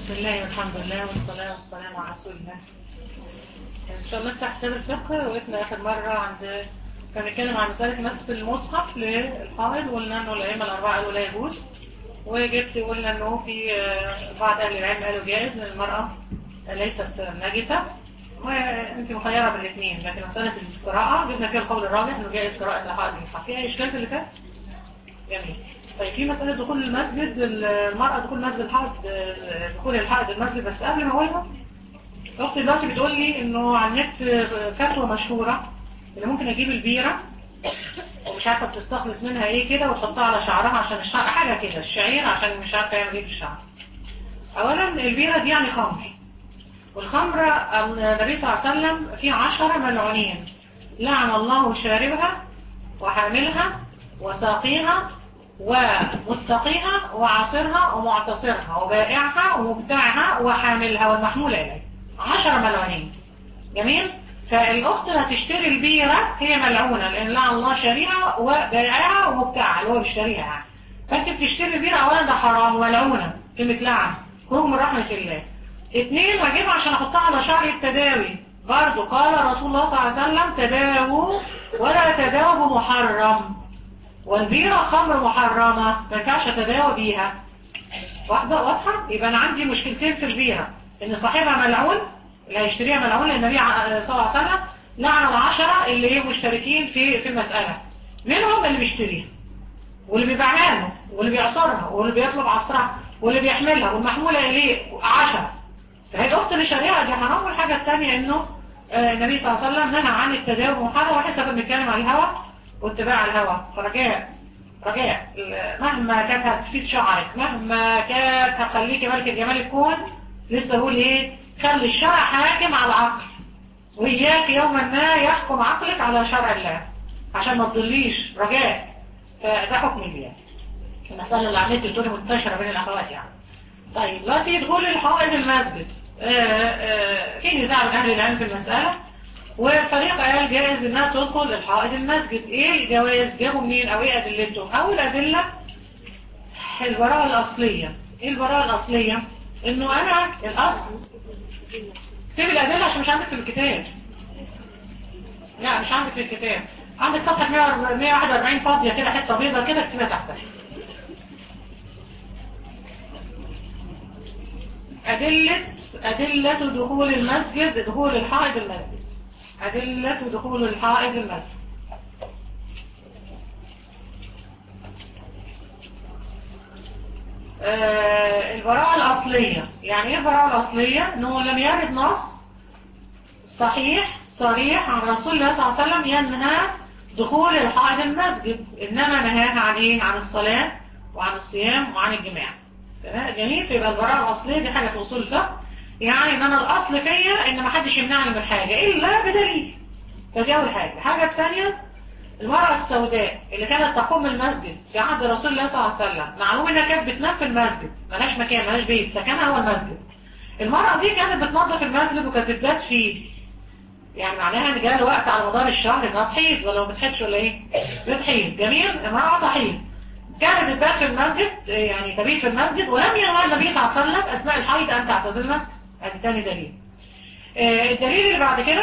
بسم الله والحمد لله والصلاة والسلام على رسول الله إن شاء الله نفتح كتاب الفقه وقفنا آخر مرة عند كان نتكلم عن مسألة مس المصحف للحائض وقلنا إنه الأئمة الأربعة قالوا لا يجوز وجبت وقلنا إنه في بعض أهل العلم قالوا جائز لأن المرأة ليست نجسة وأنت مخيرة بالاثنين لكن مسألة القراءة جبنا فيها القول الراجح إنه جائز قراءة الحائض المصحف فيها إشكال في اللي فات؟ جميل طيب في مسألة دخول المسجد المرأة دخول مسجد الحائض دخول الحائض المسجد بس قبل ما أقولها أختي دلوقتي بتقول لي إنه على النت فتوى مشهورة إن ممكن أجيب البيرة ومش عارفة بتستخلص منها إيه كده وتحطها على شعرها عشان الشعر حاجة كده الشعير عشان مش عارفة يعمل إيه في الشعر أولا البيرة دي يعني خمر والخمر النبي صلى الله عليه وسلم فيه عشرة ملعونين لعن الله شاربها وحاملها وساقيها ومستقيها وعاصرها ومعتصرها وبائعها ومبتاعها وحاملها والمحمولة إليه عشر ملعونين جميل فالأخت اللي هتشتري البيرة هي ملعونة لأن لعن الله شاريها وبائعها ومبتاعها اللي هو بيشتريها يعني فأنت بتشتري البيرة أولا ده حرام ولعونة كلمة لعن خروج من رحمة الله اتنين هجيبها عشان أحطها على شعر التداوي برضو قال رسول الله صلى الله عليه وسلم تداووا ولا تداووا بمحرم والبيرة خمر محرمة ما ينفعش اتداوى بيها واحدة واضحة يبقى انا عندي مشكلتين في البيرة ان صاحبها ملعون اللي هيشتريها ملعون لان النبي صلى الله عليه وسلم لعن العشرة اللي هي مشتركين في في المسألة منهم اللي بيشتريها واللي بيبيعها له واللي بيعصرها واللي بيطلب عصرها واللي بيحملها والمحمولة اليه عشرة فهي الاخت اللي شاريها دي حرام والحاجة الثانية انه النبي صلى الله عليه وسلم نهى عن التداوي محرم وحسب بنتكلم عن الهوى واتباع الهوى فرجاء رجاء مهما كانت هتفيد شعرك مهما كانت هتخليكي ملك الجمال الكون لسه بقول ايه خلي الشرع حاكم على العقل وإياك يوما ما يحكم عقلك على شرع الله عشان ما تضليش رجاء فده حكم الله المسألة اللي عملت تقولي منتشرة بين الأخوات يعني طيب دلوقتي دخول الحائض المسجد في نزاع من أهل العلم في المسألة والفريق قال جائز انها تدخل الحائض المسجد ايه الجواز جابوا منين او ايه ادلتهم اول ادلة البراءة الاصلية ايه البراءة الاصلية انه انا الاصل اكتب الادلة عشان مش عندك في الكتاب لا مش عندك في الكتاب عندك صفحة 141 فاضية كده حتة بيضة كده اكتبها تحتها أدلة أدلة دخول المسجد دخول الحائض المسجد أدلة دخول الحائض المسجد آه البراءة الأصلية يعني إيه البراءة الأصلية؟ أنه لم يرد نص صحيح صريح عن رسول الله صلى الله عليه وسلم ينهى دخول الحائض المسجد إنما نهاها عن إيه؟ عن الصلاة وعن الصيام وعن الجماع جميل فيبقى البراءة الأصلية دي حاجة في أصول الفقه يعني ان انا الاصل فيا ان ما حدش يمنعني من حاجة الا بدليل فدي اول حاجة الحاجة الثانية المرأة السوداء اللي كانت تقوم المسجد في عهد رسول الله صلى الله عليه وسلم معلوم انها كانت بتنام في المسجد ملهاش مكان ملهاش بيت سكنها هو المسجد المرأة دي كانت بتنظف المسجد وكانت بتبات فيه يعني معناها ان جاء وقت على مدار الشهر انها تحيض ولا ما بتحيضش ولا ايه بتحيض جميل امرأة تحيض كانت بتبات في المسجد يعني تبيت في المسجد ولم ينهى النبي صلى الله عليه وسلم اثناء الحيض ان تعتزل المسجد ادي تاني دليل آه الدليل اللي بعد كده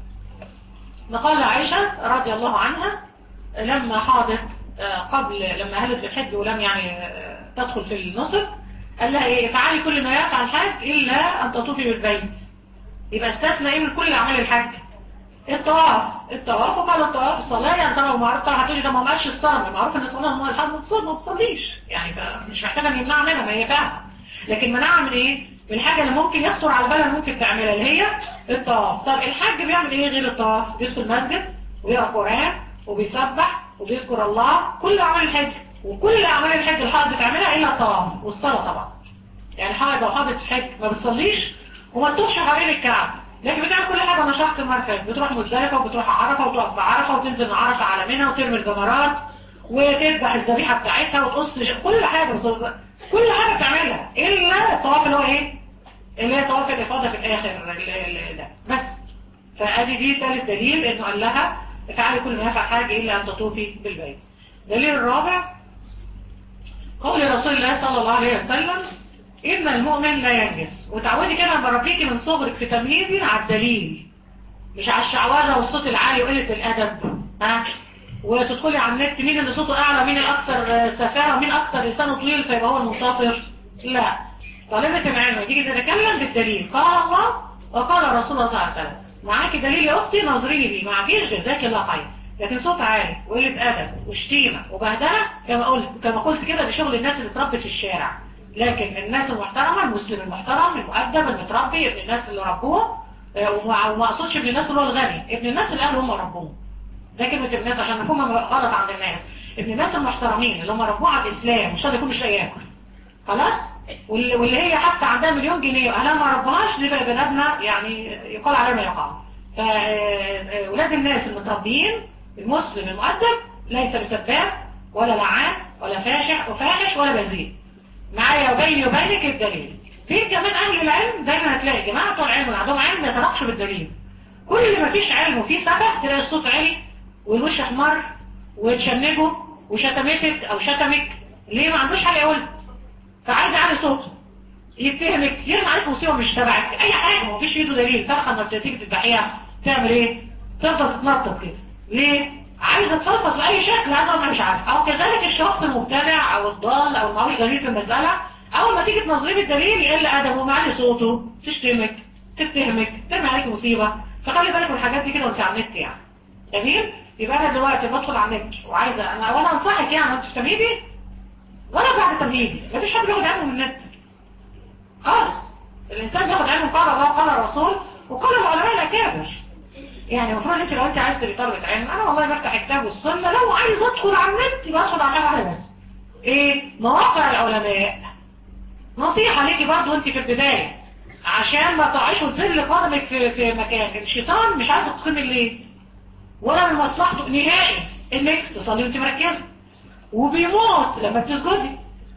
نقل عائشة رضي الله عنها لما حاضت آه قبل لما هلت بالحج ولم يعني آه تدخل في النصر قال لها ايه افعلي كل ما يفعل الحج الا ان تطوفي بالبيت يبقى استثنى ايه من كل اعمال الحج الطواف الطواف وقال الطواف الصلاة يعني طبعا معروف طبعا هتقولي ده ما قالش الصلاة معروف ان الصلاة ما الحج ما بتصليش يعني مش محتاجة ان يمنعها منها ما هي فاهمة لكن منعها من ايه الحاجة اللي ممكن يخطر على بالها ممكن تعملها اللي هي الطواف طب الحاج بيعمل ايه غير الطواف بيدخل المسجد ويقرأ قرآن وبيسبح وبيذكر الله كل اعمال الحج وكل اعمال الحج الحائض بتعملها الا الطواف والصلاة طبعا يعني حائض لو حاضت في حج ما بتصليش وما تطوفش حوالين الكعب لكن بتعمل كل حاجة نشاط المرفق بتروح مزدلفة وبتروح عرفة وتقف في عرفة وتنزل من عرفة على منى وترمي الجمرات وتذبح الذبيحة بتاعتها وتقص كل حاجة كل حاجة بتعملها إلا الطواف اللي هو إيه اللي هي طواف الإفاضة في الآخر ده بس فأدي دي ثالث دليل إنه قال لها افعلي كل ما يفعل حاجة إلا أن تطوفي بالبيت الدليل الرابع قول رسول الله صلى الله عليه وسلم إن المؤمن لا ينجس وتعودي كده بربيكي من صغرك في تمهيدي على الدليل مش على الشعوذة والصوت العالي وقلة الأدب ها وتدخلي على النت مين اللي صوته أعلى مين الأكثر سفاهة ومين أكثر لسانه طويل فيبقى هو المنتصر لا طالبة العلم تيجي تتكلم بالدليل قال الله وقال رسول الله صلى الله عليه وسلم معاكي دليل يا أختي نظريني بيه معكيش جزاك الله خير لكن صوت عالي وقلة أدب وشتيمة وبهدلة كما قلت كما قلت كده ده شغل الناس اللي اتربت في الشارع لكن الناس المحترمة المسلم المحترم المؤدب المتربي ابن الناس اللي ربوه وما اقصدش ابن الناس اللي هو الغني ابن الناس اللي قالوا هم ربوه ده كلمة ابن الناس عشان مفهومها غلط عند الناس ابن الناس المحترمين اللي هم ربوه على الإسلام مش هذا يكون مش لاقي ياكل خلاص واللي, واللي هي حتى عندها مليون جنيه واهلها ما ربوهاش دي بقى بلادنا يعني يقال عليها ما يقال فولاد الناس المتربيين المسلم المؤدب ليس بسباب ولا لعان ولا فاشح وفاحش ولا بذيء معايا وبيني وبينك الدليل في كمان اهل العلم دايما هتلاقي جماعه بتوع العلم اللي عندهم علم يتناقشوا بالدليل كل ما فيش علم وفي سفه تلاقي الصوت عالي والوش احمر وتشنجه وشتمتك او شتمك ليه ما عندوش حاجه يقول فعايز يعلي صوته يتهمك يرمي عليك مصيبه مش تبعك اي حاجه ما فيش في ايده دليل فرخه لما بتيجي تذبحيها تعمل ايه تفضل تتنطط كده ليه عايزه تفلفص باي شكل عايزه انا مش عارف او كذلك الشخص المبتدع او الضال او المعوش دليل في المساله اول ما تيجي تنظريه بالدليل يقل ادبه معلي صوته تشتمك تتهمك ترمي عليك مصيبه فخلي بالك من الحاجات دي كده وانت على النت يعني جميل يبقى انا دلوقتي بدخل على النت وعايزه انا وانا انصحك يعني انت في تمهيدي ولا بعد تمهيدي مفيش حد بياخد علمه من النت خالص الانسان بياخد علمه قال الله قال الرسول وقال العلماء الاكابر يعني المفروض انت لو انت عايز تبقى طالبه علم انا والله بفتح الكتاب والسنه لو عايز ادخل على النت يبقى ادخل على حاجه بس ايه مواقع العلماء نصيحه ليكي برضو انت في البدايه عشان ما تقعيش وتذل قدمك في في مكان الشيطان مش عايز تقيم الليل ولا من مصلحته نهائي انك تصلي وانت مركزه وبيموت لما بتسجدي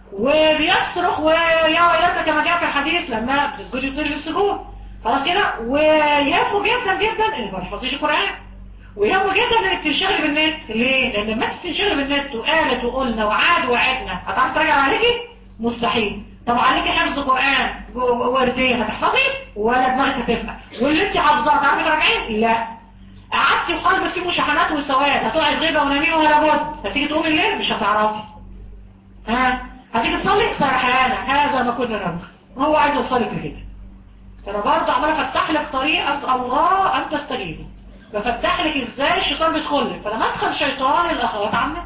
وبيصرخ ويا ويلك كما جاء في الحديث لما بتسجدي وتطيري السجود خلاص كده ويهمه جدا جدا انك ما تحفظيش القران ويهمه جدا انك تنشغلي بالنت ليه؟ لان لما انت تنشغلي بالنت وقالت وقلنا وعاد وعدنا هتعرفي تراجع عليكي؟ مستحيل طب عليكي حفظ قران ورديه هتحفظي ولا دماغك هتفهم واللي انت حافظاه هتعرفي تراجعيه؟ لا قعدتي في قلبك فيه مشاحنات وسواد هتقعي غيبه ونميمه ولا بد هتيجي تقومي الليل مش هتعرفي ها هتيجي تصلي سرحانه هذا ما كنا نبغي هو عايز يوصلك لكده فانا برضه عمال افتح لك طريق اسال الله ان تستجيبي بفتح لك ازاي الشيطان بيدخل لك فلما ادخل شيطان الاخوات عمت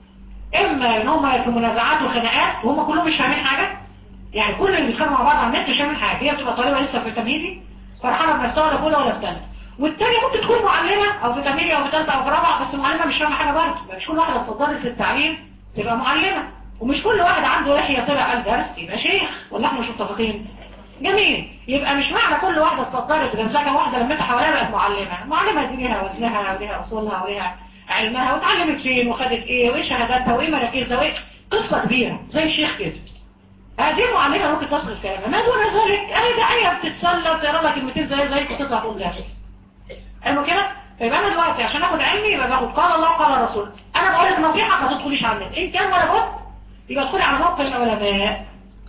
اما ان هم في منازعات وخناقات وهم كلهم مش فاهمين حاجه يعني كل اللي بيتخانقوا مع بعض على النت مش فاهمين حاجه هي بتبقى طالبه لسه في تمهيدي فرحانه بنفسها ولا في اولى ولا في ثالثه والتانية ممكن تكون معلمة او في تمهيدي او في ثالثه او في رابعه بس معلمة مش فاهمه حاجه برضه مش كل واحده اتصدرت في التعليم تبقى معلمة ومش كل واحد عنده لحيه طلع قال درس يبقى شيخ ولا احنا مش متفقين جميل يبقى مش معنى كل واحدة اتصدرت بمزاجها واحدة لمتها حواليها بقت معلمة المعلمة دي ليها وزنها وليها أصولها وليها علمها واتعلمت فين وخدت ايه وايه شهاداتها وايه مراكزها وايه قصة كبيرة زي الشيخ كده هذه معلمة ممكن تصرف كلامها ما دون ذلك اهي داعية بتتسلى وتقرا لك كلمتين زي زيك وتطلع تقول درس حلو كده فيبقى انا دلوقتي عشان اخد علمي يبقى باخد قال الله قال الرسول انا بقول لك نصيحة ما تدخليش على النت ان كان ولا بد يبقى ادخلي على موقع العلماء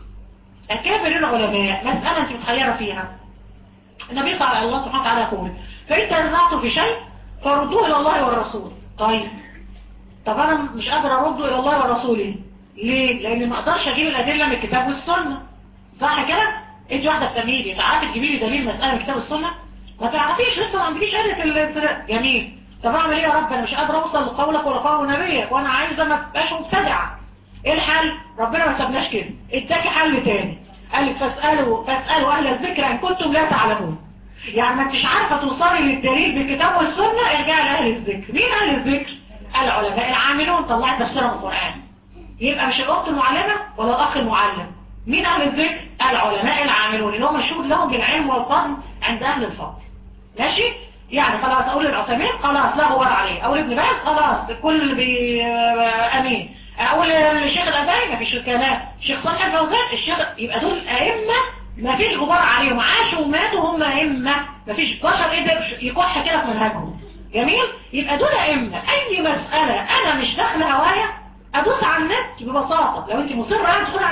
أكابر العلماء مسألة أنت متخيرة فيها النبي صلى الله سبحانه وتعالى يقول فإن تنزعتم في شيء فردوه إلى الله والرسول طيب طب أنا مش قادر أرده إلى الله والرسول ليه؟ لأن ما أقدرش أجيب الأدلة من الكتاب والسنة صح كده؟ أنت واحدة في تمهيدي تعرفي تجيبي لي دليل مسألة من الكتاب والسنة؟ ما تعرفيش لسه ما عندكيش آلة الابتداء جميل طب أعمل إيه يا رب أنا مش قادر أوصل لقولك ولا قول نبيك وأنا عايزة ما تبقاش مبتدعة ايه الحل ربنا ما سابناش كده اداكي حل تاني قال لك فاسالوا فاسالوا اهل الذكر ان كنتم لا تعلمون يعني ما انتش عارفه توصلي للدليل بالكتاب والسنه ارجعي لاهل الذكر مين اهل الذكر العلماء العاملون طلعت تفسير القران يبقى مش الاخت المعلمه ولا الاخ المعلم مين اهل الذكر العلماء العاملون اللي هم مشهود لهم بالعلم والفضل عند اهل الفضل ماشي يعني خلاص اقول للعثيمين خلاص لا غبار عليه اقول ابن باز خلاص الكل اللي بي امين اقول الشيخ الألباني مفيش كلام الشيخ صالح الفوزان الشيخ يبقى دول أئمة مفيش غبار عليهم عاشوا وماتوا هم أئمة مفيش بشر قدر يكح كده في منهجهم جميل يبقى دول أئمة أي مسألة أنا مش داخل هوايا أدوس على النت ببساطة لو أنت مصرة يعني تدخل على النت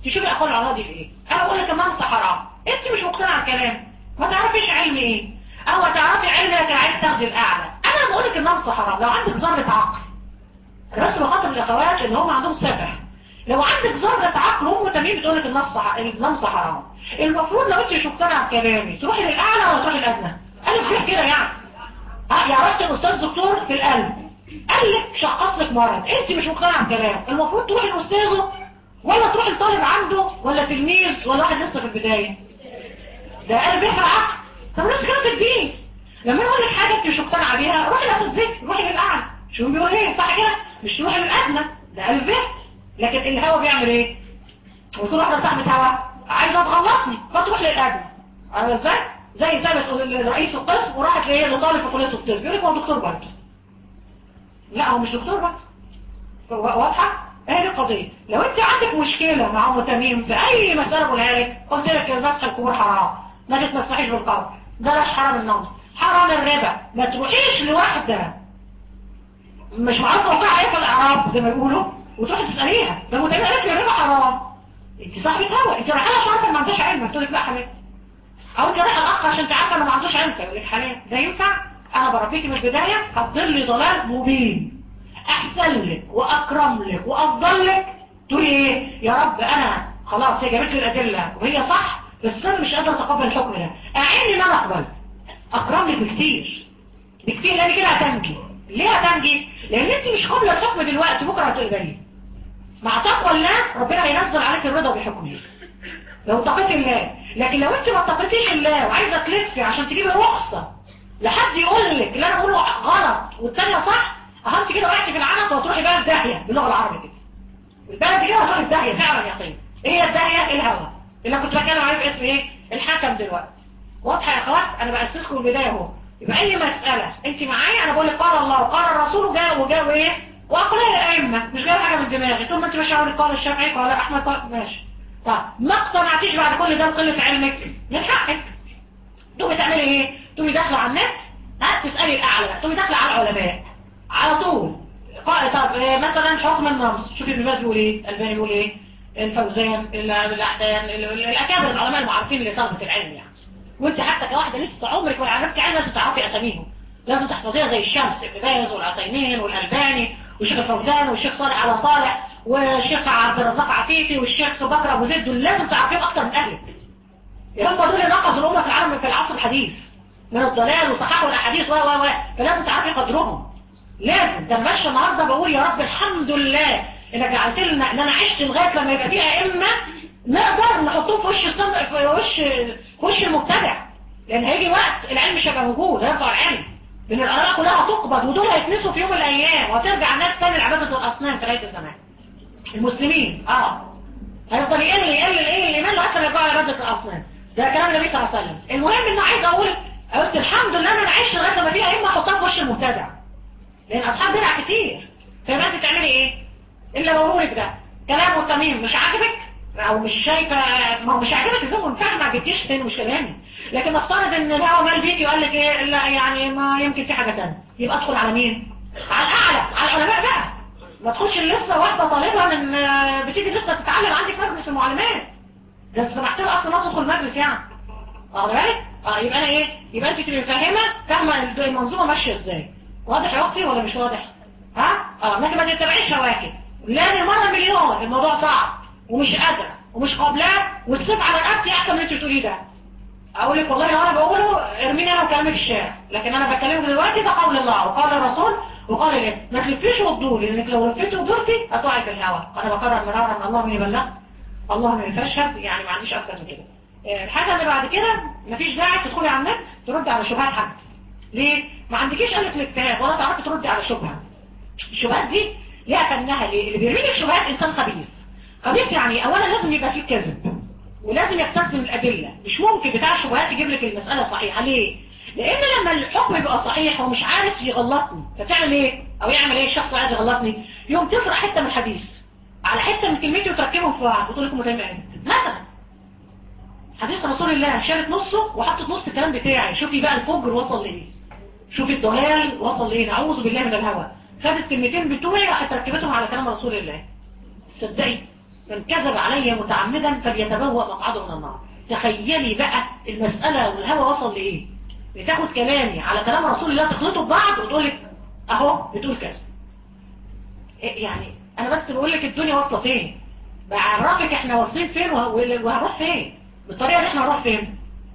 تشوفي اخوان العلماء دي في ايه انا بقول لك النمس حرام انت مش مقتنعه بكلامي ما تعرفيش علم ايه او تعرفي علم لكن عايز تاخدي الاعلى انا بقول لك النمس حرام لو عندك ذره عقل انا بس بخاطب الاخوات اللي هم عندهم سفه لو عندك ذره عقل هم تمام بتقول لك النص النمس حرام المفروض لو انت مش مقتنعه بكلامي تروحي للاعلى ولا تروحي للادنى انا فيها كده يعني ها يا رحت الاستاذ دكتور في القلب قال لك شخص لك مرض انت مش مقتنعه بكلامه المفروض تروحي لاستاذه ولا تروح الطالب عنده ولا تلميذ ولا واحد لسه في البداية ده قال بيفرق عقل طب نفس كلام في الدين لما يقول لك حاجة انت مش مقتنعة بيها روحي لاساتذتك روحي للأعلى شو بيقول ايه صح كده مش تروحي للأدنى ده قال به لكن الهوا بيعمل ايه وتقول واحدة صاحبة هوا عايزة تغلطني فتروح للأدنى عارفه ازاي زي سابت رئيس القسم وراحت ليه لطالب في كلية الطب يقول لك هو دكتور برضه لا هو مش دكتور برضه واضحة هذه القضية لو انت عندك مشكلة مع ام تميم في اي مسألة بقولها لك قلت لك المسح الكبر حرام ما تتمسحيش بالقبر بلاش حرام النمس حرام الربا ما تروحيش لواحدة مش معروف وقع ايه في الاعراب زي ما يقولوا وتروحي تسأليها ده متابعة قالت لي الربا حرام انت صاحبة هوا انت رايحة عشان عارفة ما عندهاش علم تقول لك لا حلال او انت رايحة الاخ عشان انت عارفة انه ما عندوش علم تقول لك حلال ده ينفع انا بربيكي من البداية هتضلي ضلال مبين احسن لك واكرم لك وافضل لك تقولي ايه يا رب انا خلاص هي جابت لي الادله وهي صح بس انا مش قادره اتقبل الحكم ده اعني ان انا اقبل اكرم لك بكتير بكتير لان كده هتنجي ليه هتنجي لان انت مش قابله الحكم دلوقتي بكره هتقبليه مع تقوى الله ربنا هينزل عليك الرضا بحكمه لو اتقيت الله لكن لو انت ما اتقيتيش الله وعايزه تلفي عشان تجيبي رخصه لحد يقول لك اللي انا بقوله غلط والتانيه صح اهمت كده وقعتي في العنق وتروحي بقى في داهيه باللغه العربيه كده البلد كده هتروحي في داهيه فعلا يقين ايه هي الداهيه الهوى اللي كنت بتكلم عليه باسم ايه الحكم دلوقتي واضحه يا اخوات انا باسسكم البدايه اهو يبقى اي مساله انت معايا انا بقول لك قال الله وقال الرسول وجاء وجاء ايه واقوال الائمه مش جايب حاجه من دماغي طول ما انت ماشي اقول قال الشافعي قال احمد قال ماشي طب ما اقتنعتيش بعد كل ده بقله علمك من حقك تقومي تعملي ايه تقومي داخله على النت ها تسالي الاعلى تقومي داخله على العلماء على طول طب مثلا حكم النمس شوفي ابن باز بيقول ايه الباني بيقول ايه الفوزان الاحدان الاكابر العلماء المعروفين اللي طلبة العلم يعني وانت حتى كواحده لسه عمرك ما عرفت علم لازم تعرفي اساميهم لازم تحفظيها زي الشمس ابن باز والعثيمين والالباني والشيخ الفوزان والشيخ صالح على صالح والشيخ عبد الرزاق عفيفي والشيخ بكر ابو زيد دول لازم تعرفيهم اكتر من اهلك هم دول اللي نقضوا الامه في العالم في العصر الحديث من الضلال وصححوا الاحاديث و و و فلازم تعرفي قدرهم لازم ده ماشي النهارده بقول يا رب الحمد لله انك جعلت لنا ان انا عشت لغايه لما يبقى في ائمه نقدر نحطهم في وش الصن... في وش في وش المبتدع لان هيجي وقت العلم مش هيبقى موجود هيرفع العلم لان العلماء كلها هتقبض ودول هيتنسوا في يوم من الايام وهترجع الناس تاني لعباده الاصنام في نهايه الزمان المسلمين اه هيفضل يقل يقل الايه الايمان لغايه ما يرجعوا لعباده الاصنام ده كلام النبي صلى الله عليه وسلم المهم ان عايز اقول قلت الحمد لله انا عشت لغايه لما في ائمه احطها في وش المبتدع لان اصحاب بدع كتير فيبقى انت تعملي ايه الا بقولك ده كلام والتميم مش عاجبك او مش شايفه ما هو مش عاجبك ازاي ما فاهم ما عجبتيش تاني مش كلامي لكن نفترض ان الهوا مال بيكي وقال لك ايه لا يعني ما يمكن في حاجه ثانيه يبقى ادخل على مين على الاعلى على العلماء بقى ما تدخلش لسه واحده طالبه من بتيجي لسه تتعلم عندي في مجلس المعلمات ده سمحت لها اصلا ما تدخل مجلس يعني واخد بالك اه يبقى انا ايه يبقى انت تبقي فاهمه فاهمه المنظومه ماشيه ازاي واضح يا اختي ولا مش واضح ها اه لكن ما تتبعيش هواكب لان المره مليون الموضوع صعب ومش قادره ومش قابلاه والسيف على رقبتي احسن من اللي انت بتقوليه ده اقول لك والله لو انا بقوله ارميني انا وكلامي في الشارع لكن انا بكلمك دلوقتي ده قول الله وقال الرسول وقال ايه ما تلفيش وتدوري لانك لو لفيتي ودورتي هتقعي في الهواء انا بقرر مرارا ان الله من يبلغ الله من يفشهد يعني ما عنديش اكتر من كده الحاجه اللي بعد كده مفيش داعي تدخلي على النت ترد على شبهات حد ليه ما عندكيش آلة الاجتهاد ولا تعرفي تردي على شبهه الشبهات دي ليها فنها ليه اللي بيرمي لك شبهات انسان خبيث خبيث يعني اولا لازم يبقى فيه كذب ولازم يستخدم الادله مش ممكن بتاع الشبهات يجيب لك المساله صحيحه ليه لان لما الحكم يبقى صحيح ومش عارف يغلطني فتعمل ايه او يعمل ايه الشخص عايز يغلطني يوم تسرق حته من الحديث على حته من كلمتي وتركبهم في بعض وتقول لكم متابع مثلا حديث رسول الله شالت نصه وحطت نص الكلام بتاعي شوفي بقى الفجر وصل لايه شوفي الضلال وصل لايه نعوذ بالله من الهوى خدت الكلمتين بتوعي راحت ركبتهم على كلام رسول الله تصدقي من كذب علي متعمدا فليتبوأ مقعده من النار تخيلي بقى المسألة والهوى وصل لإيه بتاخد كلامي على كلام رسول الله تخلطه ببعض وتقول لك اهو بتقول كذا إيه يعني انا بس بقول لك الدنيا واصله فين بعرفك احنا واصلين فين وهنروح فين بالطريقه دي احنا هنروح فين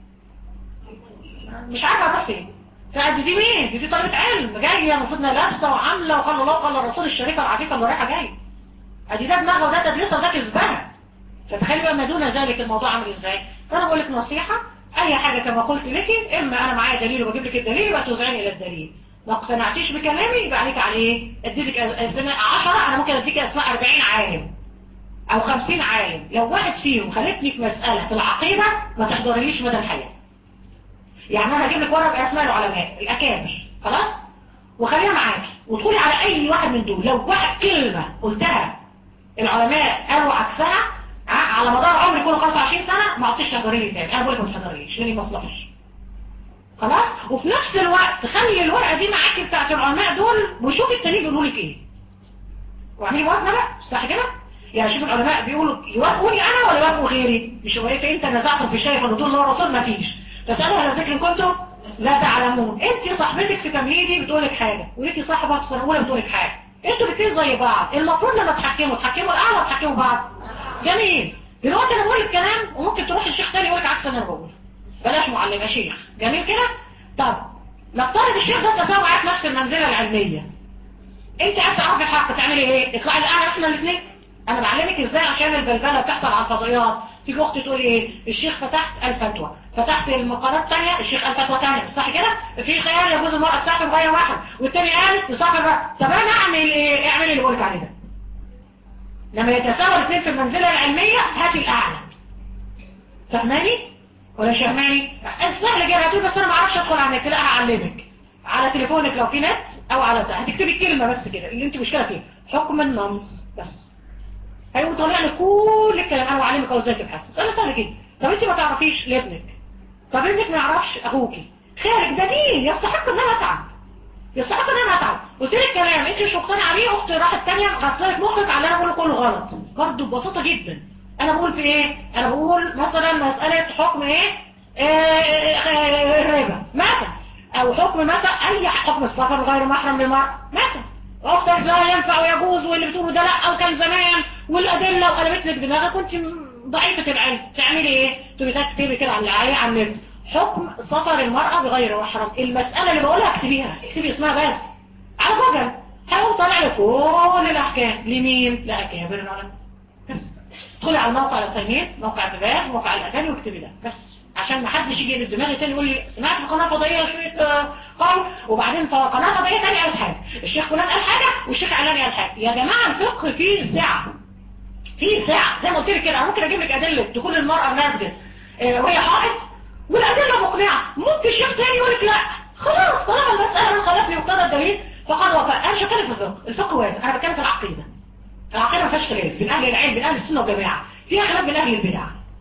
مش عارفه هنروح فين فدي دي مين دي, دي طالبه علم جايه المفروض انها لابسه وعامله وقال الله وقال الرسول الشريفه العفيفه اللي رايحه جايه ادي ده دماغها وده تدليسها وده كذبها فتخيلي بقى ما دون ذلك الموضوع عامل ازاي فانا بقول لك نصيحه اي حاجه كما قلت لك اما انا معايا دليل وبجيب لك الدليل يبقى توزعيني الى الدليل ما اقتنعتيش بكلامي يبقى عليك عليه اديتك اسماء 10 انا ممكن اديك اسماء 40 عالم او 50 عالم لو واحد فيهم خالفني في مساله في العقيده ما تحضرليش مدى الحياه يعني انا هجيب لك ورقه باسماء العلماء الاكابر خلاص وخليها معاكي وتقولي على اي واحد من دول لو واحد كلمه قلتها العلماء قالوا عكسها على مدار عمري كله 25 سنه ما عدتش تحضري لي تاني انا بقول لك ما تحضريش لاني ما اصلحش خلاص وفي نفس الوقت خلي الورقه دي معاكي بتاعت العلماء دول وشوفي التانيين بيقولوا لك ايه واعملي موازنه بقى صح كده يعني شوف العلماء بيقولوا يوافقوني انا ولا يوافقوا غيري مش هو ايه انت نزعتم في شيء فنقول الله رسول ما فيش فاسالوا على ذكر كنتم لا تعلمون انت صاحبتك في تمهيدي بتقول لك حاجه وليكي صاحبه في سنه اولى بتقول لك حاجه انتوا الاثنين زي بعض المفروض لما تحكموا تحكموا الاعلى وتحكموا بعض جميل دلوقتي انا بقول الكلام وممكن تروح الشيخ تاني يقول لك عكس اللي انا بقوله بلاش معلم يا شيخ جميل كده طب نفترض الشيخ ده تساوي معاك نفس المنزله العلميه انت عايز تعرفي الحق تعملي ايه اطلعي الاعلى احنا الاثنين انا بعلمك ازاي عشان البلبله بتحصل على الفضائيات تيجي اختي تقول ايه الشيخ فتحت الفتوى فتحت المقالات الثانيه الشيخ قال فتوى ثانيه صح كده في خيال يجوز المرأة تسافر غير واحد والتاني قال تسافر بقى طب انا اعمل ايه اعمل اللي بقولك عليه ده لما يتساوى الاثنين في المنزله العلميه هاتي الاعلى فهماني ولا مش فهماني السهل جدا هتقول بس انا ما اعرفش ادخل على النت لا هعلمك على تليفونك لو في نت او على ده هتكتبي الكلمه بس كده اللي انت مشكله فيها حكم النمص بس هيقوم طالع لك كل الكلام انا بعلمك اهو ازاي تبحث مساله سهله جدا طب انت ما تعرفيش لابنك طب ابنك ما يعرفش اخوكي خارج ده دين يستحق ان انا اتعب يستحق ان انا اتعب قلت لك كلام انت مش مقتنعه بيه اختي راحت تانية غسلت مخك على اللي انا بقوله كله غلط برضه ببساطه جدا انا بقول في ايه انا بقول مثلا مساله حكم ايه آه الربا مثلا او حكم مثلا اي حكم السفر غير محرم للمرأة مثلا اختك لا ينفع ويجوز واللي بتقوله ده لا او كان زمان والادله وقلبت لك دماغك كنت ضعيفه العلم تعملي ايه تقولي تكتبي كده على العيا على النت حكم سفر المرأة بغير محرم المسألة اللي بقولها اكتبيها اكتبي اسمها بس على جوجل هيقوم طالع لك كل الاحكام لمين لاكابر العلماء بس ادخلي على الموقع الاسامين موقع الباز موقع الاكاديمي واكتبي ده بس عشان ما حدش يجي للدماغ تاني يقول لي سمعت في قناه فضائيه شويه قول وبعدين في قناه فضائيه تاني قالت حاجه الشيخ فلان قال حاجه والشيخ علاني قال حاجه يا جماعه الفقه فيه سعه فيه سعه زي ما قلت لك كده انا ممكن اجيب لك ادله دخول المراه المسجد وهي حائض والادله مقنعه ممكن شيخ تاني يقول لك لا خلاص طالما المساله من خلفني واقتضى الدليل فقد وفى انا مش بتكلم في الفقه الفقه واسع انا بتكلم في العقيده العقيده ما فيهاش خلاف بين اهل العلم بين اهل السنه والجماعه فيها خلاف بين اهل البدع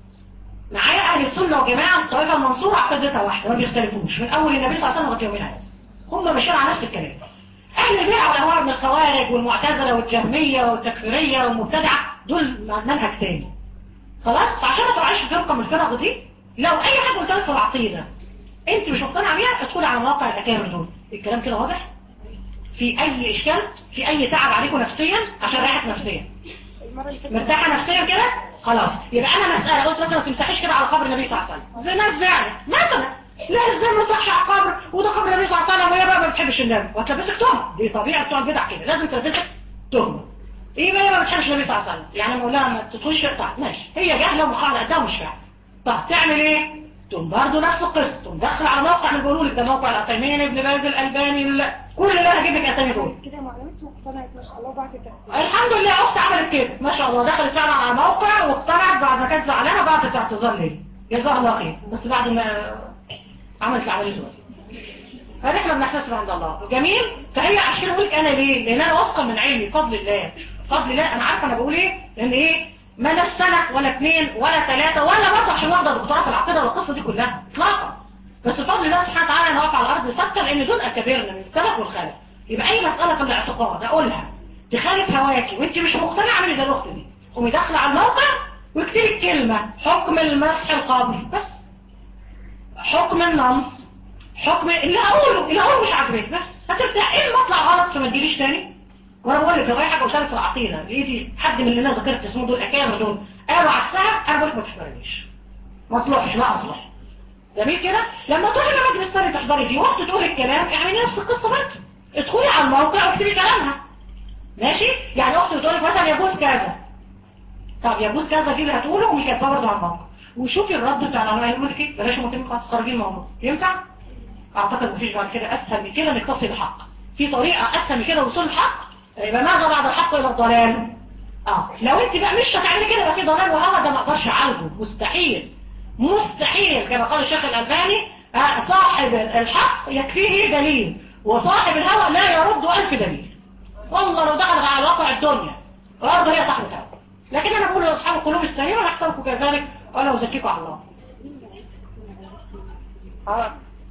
معايا اهل السنه والجماعه الطائفه المنصوره عقيدتها واحده ما بيختلفوش من اول النبي صلى الله عليه وسلم لغايه يومنا هذا هم ماشيين على نفس الكلام اهل البدع والاهواء من الخوارج والمعتزله والجهميه والتكفيريه والمبتدعه دول منهج تاني خلاص فعشان ما تقعيش في فرقه من الفرق دي لو اي حاجه قلت لك في العقيده انت مش مقتنع بيها ادخلي على مواقع الاكابر دول الكلام كده واضح في اي اشكال في اي تعب عليكم نفسيا عشان رايحك نفسيا مرتاحه نفسيا كده خلاص يبقى انا مساله قلت مثلا ما تمسحيش كده على قبر النبي صلى الله عليه وسلم زي ناس زعلت مثلا لا ازاي ما مسحش على القبر وده قبر النبي صلى الله عليه وسلم وهي بقى ما بتحبش النبي وهتلبسك تهمه دي طبيعه بتوع البدع كده لازم تلبسك تهمه ايه بقى ما بتحبش النبي صلى الله عليه وسلم يعني اقول لها ما تدخلش طيب ماشي هي جاهله ومقاعده قدها ومش فاهمه طب تعمل ايه تقوم برضه نفس القصه تقوم داخل على موقع اللي بيقولوا لك ده موقع العثيمين ابن باز الالباني لا. كل اللي انا هجيب لك اسامي دول كده ما علمتش واقتنعت ما شاء الله بعد التحقيق الحمد لله اختي عملت كده ما شاء الله دخلت فعلا على موقع واقتنعت بعد ما كانت زعلانه بعد اعتذار لي جزاها الله خير بس بعد ما عملت العمليه دول فنحن بنحتسب عند الله جميل فهي عشان اقول لك انا ليه لان انا واثقه من علمي بفضل الله بفضل الله انا عارفه انا بقول ايه لان ايه ما انا سنه ولا اثنين ولا ثلاثه ولا برضه عشان واخده دكتوراه في العقيده والقصه دي كلها اطلاقا بس بفضل الله سبحانه وتعالى انا واقف على الارض ثابته لان دول اكابرنا من السلف والخلف يبقى اي مساله في الاعتقاد اقولها تخالف هواكي وانت مش مقتنعه اعملي زي الاخت دي قومي داخله على الموقع واكتبي الكلمه حكم المسح القبل بس حكم النمص حكم اللي هقوله اللي هقوله مش عاجبك بس هتفتح ايه المطلع غلط فما تجيليش تاني وانا بقول لك لو اي حاجه قلت لك في العقيده لقيتي حد من اللي انا ذكرت اسمه دول اكابر دول قالوا عكسها انا بقول لك ما تحضرنيش ما اصلحش لا اصلح جميل كده لما تروحي لمجلس تاني تحضري فيه وقت تقول الكلام اعملي نفس القصه برضه ادخلي على الموقع واكتبي كلامها ماشي يعني اختي بتقول لك مثلا يجوز كذا طب يجوز كذا دي اللي هتقوله ومش كاتباه برضه على الموقع وشوفي الرد بتاع العلماء يقول لك ايه بلاش متم خالص خرجي الموضوع ينفع اعتقد مفيش بعد كده اسهل من كده انك تصل الحق في طريقه اسهل من كده لوصول الحق يبقى ماذا بعد الحق الى الضلال اه لو انت بقى مش هتعملي كده يبقى في ضلال وهوى ده ما اقدرش اعالجه مستحيل مستحيل كما قال الشيخ الالباني آه صاحب الحق يكفيه دليل وصاحب الهوى لا يرد ألف دليل والله لو دخلت على واقع الدنيا برضه هي صاحبة هوى لكن انا بقول لاصحاب القلوب السليمه انا احسنكم كذلك وانا ازكيكم على الله اه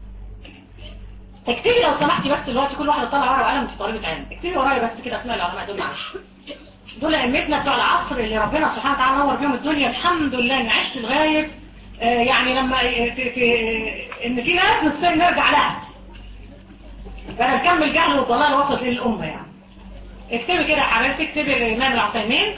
اكتبي لو سمحتي بس دلوقتي كل واحده طالعه ورقه وقلم انت طالبه علم اكتبي ورايا بس كده اسماء العلماء دول معلش دول ائمتنا بتوع العصر اللي ربنا سبحانه وتعالى نور بيهم الدنيا الحمد لله اني عشت لغايه آه يعني لما في, في ان في ناس بتصير نرجع لها بدل كم الجهل والضلال وصلت للامه يعني اكتبي كده يا حبيبتي اكتبي الامام العثيمين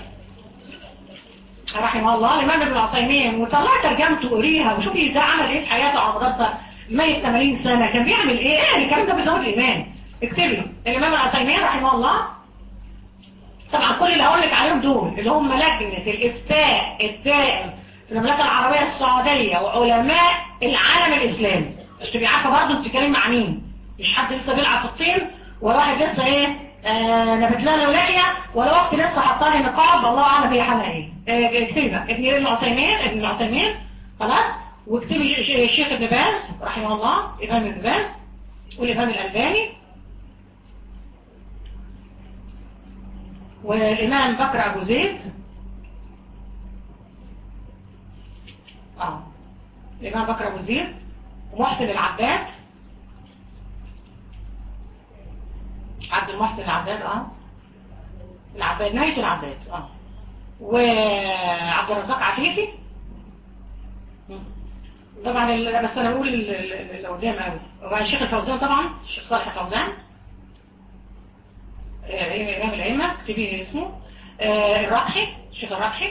رحمه الله الامام ابن العثيمين وطلعي ترجمته قريها وشوفي ده عمل ايه في حياته على مدار سنه ميت 80 سنة كان بيعمل ايه ايه الكلام ده بيزود الايمان اكتبي الامام العثيمين رحمه الله طبعا كل اللي هقول لك عليهم دول اللي هم لجنة الافتاء الدائم في المملكة العربية السعودية وعلماء العالم الاسلامي مش تبقي عارفة برضه بتتكلمي مع مين مش حد لسه بيلعب في الطين ولا واحد لسه ايه آه نبت لنا ولاية ولا وقت لسه حطاني نقاب الله اعلم هي حالها ايه آه اكتبي بقى ابن العثيمين ابن العثيمين خلاص واكتبي الشيخ ابن باز رحمه الله الإمام ابن باز والإمام الألباني والإمام بكر أبو زيد آه. الإمام بكر أبو زيد ومحسن العباد عبد المحسن العباد اه العباد نهاية العباد اه وعبد الرزاق عفيفي طبعا بس انا بقول اللي قدام قوي وبعد الشيخ الفوزان طبعا الشيخ صالح الفوزان امام الائمه اكتبي اسمه الرقحي الشيخ الرقحي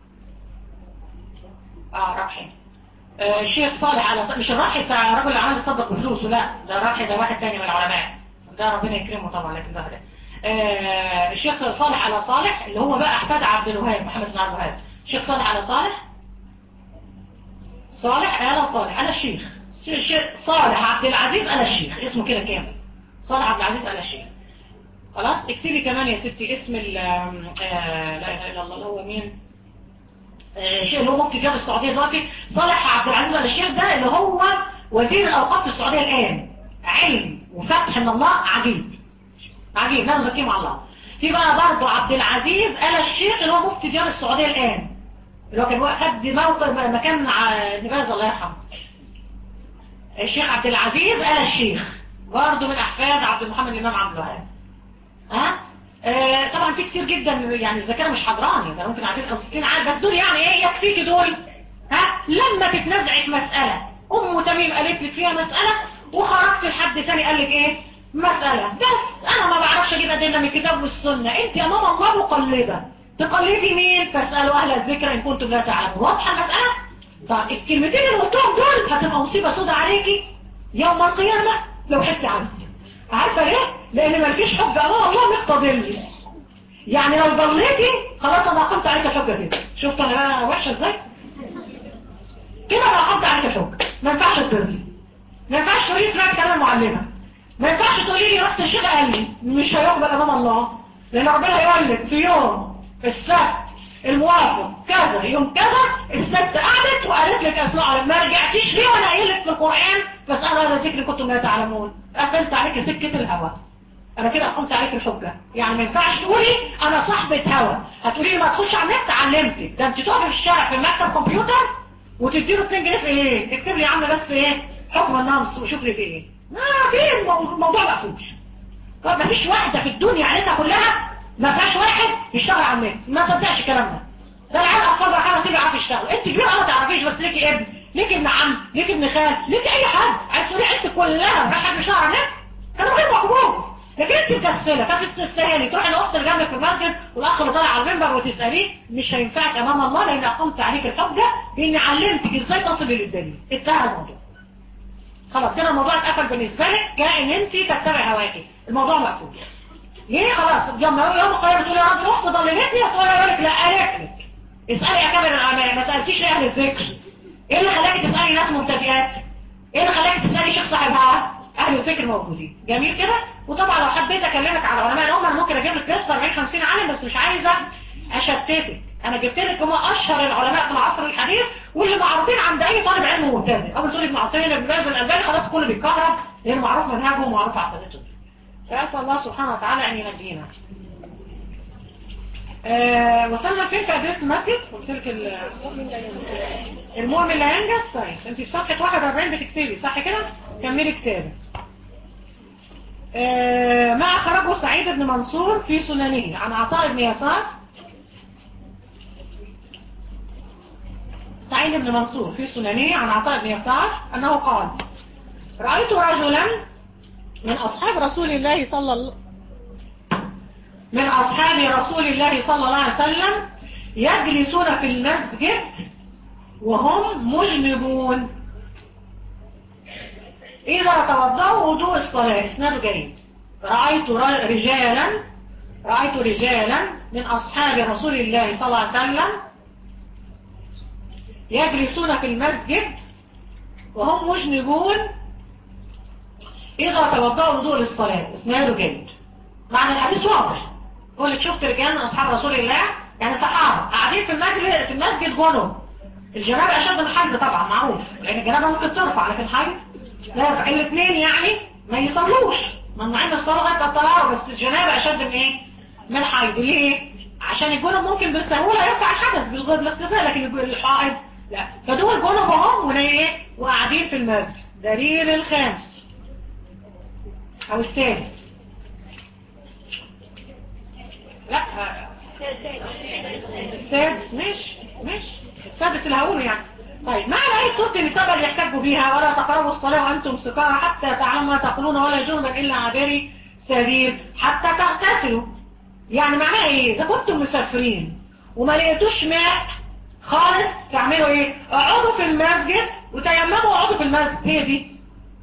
اه رقحي الشيخ صالح على مش الرقحي بتاع رجل الاعمال اللي صدق بفلوسه لا ده الرقحي ده واحد تاني من العلماء ده ربنا يكرمه طبعا لكن ده ده الشيخ صالح على صالح اللي هو بقى احفاد عبد الوهاب محمد بن عبد الوهاب الشيخ صالح على صالح صالح أنا صالح أنا الشيخ صالح عبد العزيز أنا الشيخ اسمه كده كامل صالح عبد العزيز أنا الشيخ خلاص اكتبي كمان يا ستي اسم ال لا إله إلا الله هو مين شيء اللي هو مفتي جاب السعودية دلوقتي صالح عبد العزيز أنا الشيخ ده اللي هو وزير الأوقاف في السعودية الآن علم وفتح من الله عجيب عجيب لا نزكيه مع الله في بقى برضه عبد العزيز آل الشيخ اللي هو مفتي ديار السعودية الآن اللي هو كان خد موقع مكان ابن باز الله يرحمه الشيخ عبد العزيز آل الشيخ برضه من أحفاد عبد محمد الإمام عبد الوهاب ها آه طبعا في كتير جدا يعني الذاكره مش حضراني ده ممكن اعطيك 65 عاد بس دول يعني ايه يكفيكي دول ها لما تتنازعي في مساله ام تميم قالت لك فيها مساله وخرجت لحد تاني قال لك ايه مساله بس انا ما بعرفش اجيب ادله من الكتاب والسنه انت امام الله مقلده تقلدي مين فاسالوا اهل الذكر ان كنتم لا تعلمون واضحه المساله طب الكلمتين اللي قلتهم دول هتبقى مصيبه سودة عليكي يوم القيامه لو حدت عنك عارفه ليه لان مالكيش حجه امام الله مقتضي لي يعني لو ضليتي خلاص انا اقمت عليك الحجه كده شفت انا بقى وحشه ازاي كده انا اقمت عليك الحجه ما ينفعش تضلي ما ينفعش تقولي سمعت كلام المعلمه ما ينفعش تقولي لي رحت الشيخ قال لي مش هيقبل امام الله لان ربنا هيقول لك في يوم السبت الموافق كذا يوم كذا الست قعدت وقالت لك اسمع على ما رجعتيش ليه وانا قايل لك في القران فاسالوا اهل الذكر كنتم لا تعلمون قفلت عليك سكه الهوى انا كده اقمت عليك الحجه يعني ما ينفعش تقولي انا صاحبه هوى هتقولي لي ما تخش على النت علمتك ده انت تقفي في الشارع في المكتب كمبيوتر وتدي له 2 جنيه في ايه اكتب لي يا عم بس ايه حكم النمص وشوف لي في ايه ما في الموضوع مقفول طب ما فيش واحده في الدنيا علينا كلها ما فيهاش واحد يشتغل على النت ما صدقش الكلام ده ده العيال اطفال بقى حاجه سيبي يعرف يشتغل انت كبير اه ما تعرفيش بس ليكي ابن ليكي ابن عم ليكي ابن خال ليكي اي حد عايز تقولي عيلتك كلها مفيش حد بيشتغل عليك كانوا غير مقبول لكن انت مكسله فتستسهلي تروحي الاخت اللي جنبك في المسجد والاخ اللي طالع على المنبر وتساليه مش هينفعك امام الله لان اقمت عليك الحجه باني علمتك ازاي تصلي للدليل انتهى الموضوع خلاص كده الموضوع اتقفل بالنسبه لك كان انت تتبع هواكي الموضوع مقفول ليه خلاص لما يوم القيامه تقول يا رب الاخت ضللتني تقول يقول لك لا قالت لك اسالي اكابر العلماء ما سالتيش ليه اهل الذكر ايه اللي خلاكي تسالي ناس مبتدئات ايه اللي خلاكي تسالي شيخ صاحب هوا اهل الذكر موجودين جميل كده وطبعا لو حبيت اكلمك على علماء الامه انا ممكن اجيب لك لسته 40 50 عالم بس مش عايزه اشتتك انا جبت لك هم اشهر العلماء في العصر الحديث واللي معروفين عند اي طالب علم مبتدئ اول تقول ابن عثيمين ابن باز الالباني خلاص كله بيتكهرب لان معروف منهجهم ومعروف عقيدتهم فاسال الله سبحانه وتعالى ان ينجينا آه وصلنا فين في أدوية المسجد قلت لك ال- المؤمن لا ينجز طيب انت في صفحة 41 بتكتبي صح كده كملي كتابة آه ما أخرجه سعيد بن منصور في سننه عن عطاء بن يسار سعيد بن منصور في سننه عن عطاء بن يسار أنه قال رأيت رجلا من أصحاب رسول الله صلى الله من أصحاب رسول الله صلى الله عليه وسلم يجلسون في المسجد وهم مجنبون إذا توضأوا وضوء الصلاة إسناد جيد رأيت ر- رجالا رأيت رجالا من أصحاب رسول الله صلى الله عليه وسلم يجلسون في المسجد وهم مجنبون إذا توضأوا وضوء للصلاة إسناد جيد معنى الحديث واضح يقول لك شفت رجال من أصحاب رسول الله يعني صحابة قاعدين في المسجد في المسجد جنب الجنابة أشد من الحيض طبعا معروف لأن الجنابة ممكن ترفع لكن الحيض لا يرفع الاثنين يعني ما يصلوش ممنوعين الصلاة غير الطهارة بس الجنابة أشد من إيه؟ من الحيض ليه؟ عشان الجنب ممكن بسهولة يرفع الحدث بالغير بالاغتسال لكن الج- الحائض لا فدول جنب هم وايه وقاعدين في المسجد دليل الخامس أو السادس لا السادس مش مش السادس اللي هقوله يعني طيب معنى آية سورة النساء اللي يحتجوا بيها ولا تقربوا الصلاة وأنتم سكارى حتى تعلموا ما تقولون ولا جنبا إلا عابري سبيل حتى تغتسلوا يعني معناها إيه إذا كنتم مسافرين وما لقيتوش ماء خالص تعملوا إيه اقعدوا في المسجد وتيمموا واقعدوا في المسجد هي دي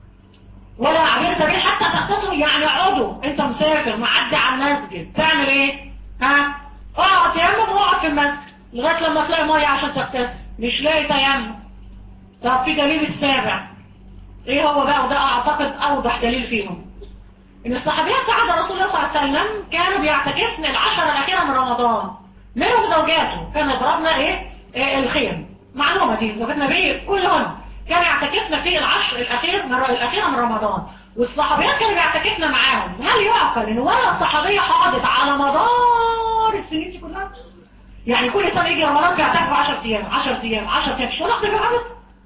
ولا عبير سبيل حتى تغتسلوا يعني اقعدوا انت مسافر معدي على المسجد تعمل ايه ها اقعد تيمم واقعد في المسجد لغايه لما تلاقي ميه عشان تغتسل مش لاقي تيمم طب في دليل السابع ايه هو بقى وده اعتقد اوضح دليل فيهم ان الصحابيات في عهد رسول الله صلى الله عليه وسلم كانوا بيعتكفن العشر الاخيره من رمضان منهم زوجاته كانوا يضربنا ايه, إيه الخيم معلومه دي زوجات النبي كلهم كانوا يعتكفن في العشر الاخير من الاخيره من رمضان والصحابيات كانوا بيعتكفن معاهم هل يعقل ان ولا صحابيه حاضت على مدار السنين دي كلها يعني كل سنه يجي رمضان بيعتكف 10 ايام 10 ايام 10 ايام مش ولا واحده بيعتكف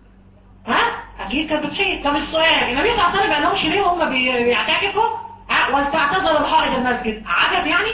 ها اكيد كانت بتحيط طب السؤال النبي صلى الله عليه وسلم ما قالهمش ليه هم بي- بيعتكفوا ها ولتعتذر الحائض المسجد عجز يعني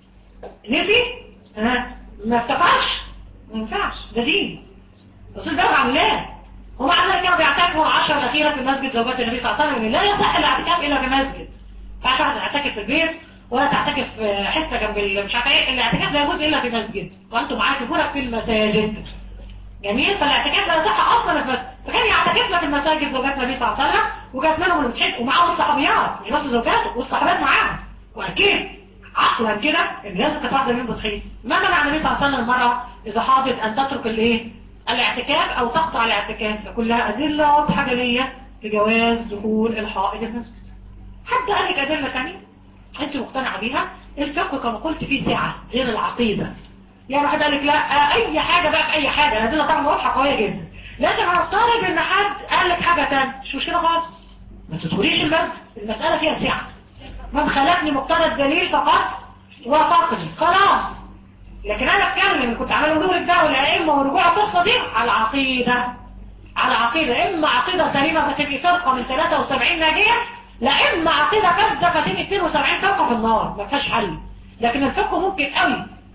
نسي ها ما افتكرش ما ينفعش ده دين رسول بلغ عن الله ومع ذلك كانوا بيعتكفوا العشر الاخيره في المسجد زوجات النبي صلى الله عليه وسلم لا يصح الاعتكاف الا في مسجد ما ينفعش واحد يعتكف في البيت ولا تعتكف في حته جنب ال- مش عارفه ايه الاعتكاف لا يجوز الا في مسجد وانتم عاكفون في المساجد جميل فالاعتكاف لا يصح اصلا في مسجد فكان يعتكفنا في المساجد زوجات النبي صلى الله عليه وسلم وكانت منهم اللي بتحب ومعاهم الصحابيات مش بس زوجاته والصحابات معاهم واكيد عقلا كده ان لازم كانت واحده منهم بتحيط ما منع النبي صلى الله عليه وسلم المراه اذا حاضت ان تترك الايه الاعتكاف او تقطع الاعتكاف فكلها ادله واضحه جليه لجواز دخول الحائض المسجد حد قال لك ادله ثانيه انت مقتنعه بيها الفقه كما قلت فيه سعه غير العقيده يعني واحد قال لك لا اي حاجه بقى في اي حاجه الادله طبعا واضحه قويه جدا لكن هنفترض ان حد قال لك حاجه ثانيه مش مشكله خالص ما تدخليش المسجد المساله فيها سعه من خلقني مقتضى الدليل فقط وافقني خلاص لكن انا اتكلم كنت عمال اقول لك ده والائمه ورجوع القصه دي على العقيده على عقيده اما عقيده سليمه فتبقي فرقه من 73 ناجيه لا اما عقيده فاسده فتبقي 72 فرقه في النار ما فيهاش حل لكن الفقه ممكن قوي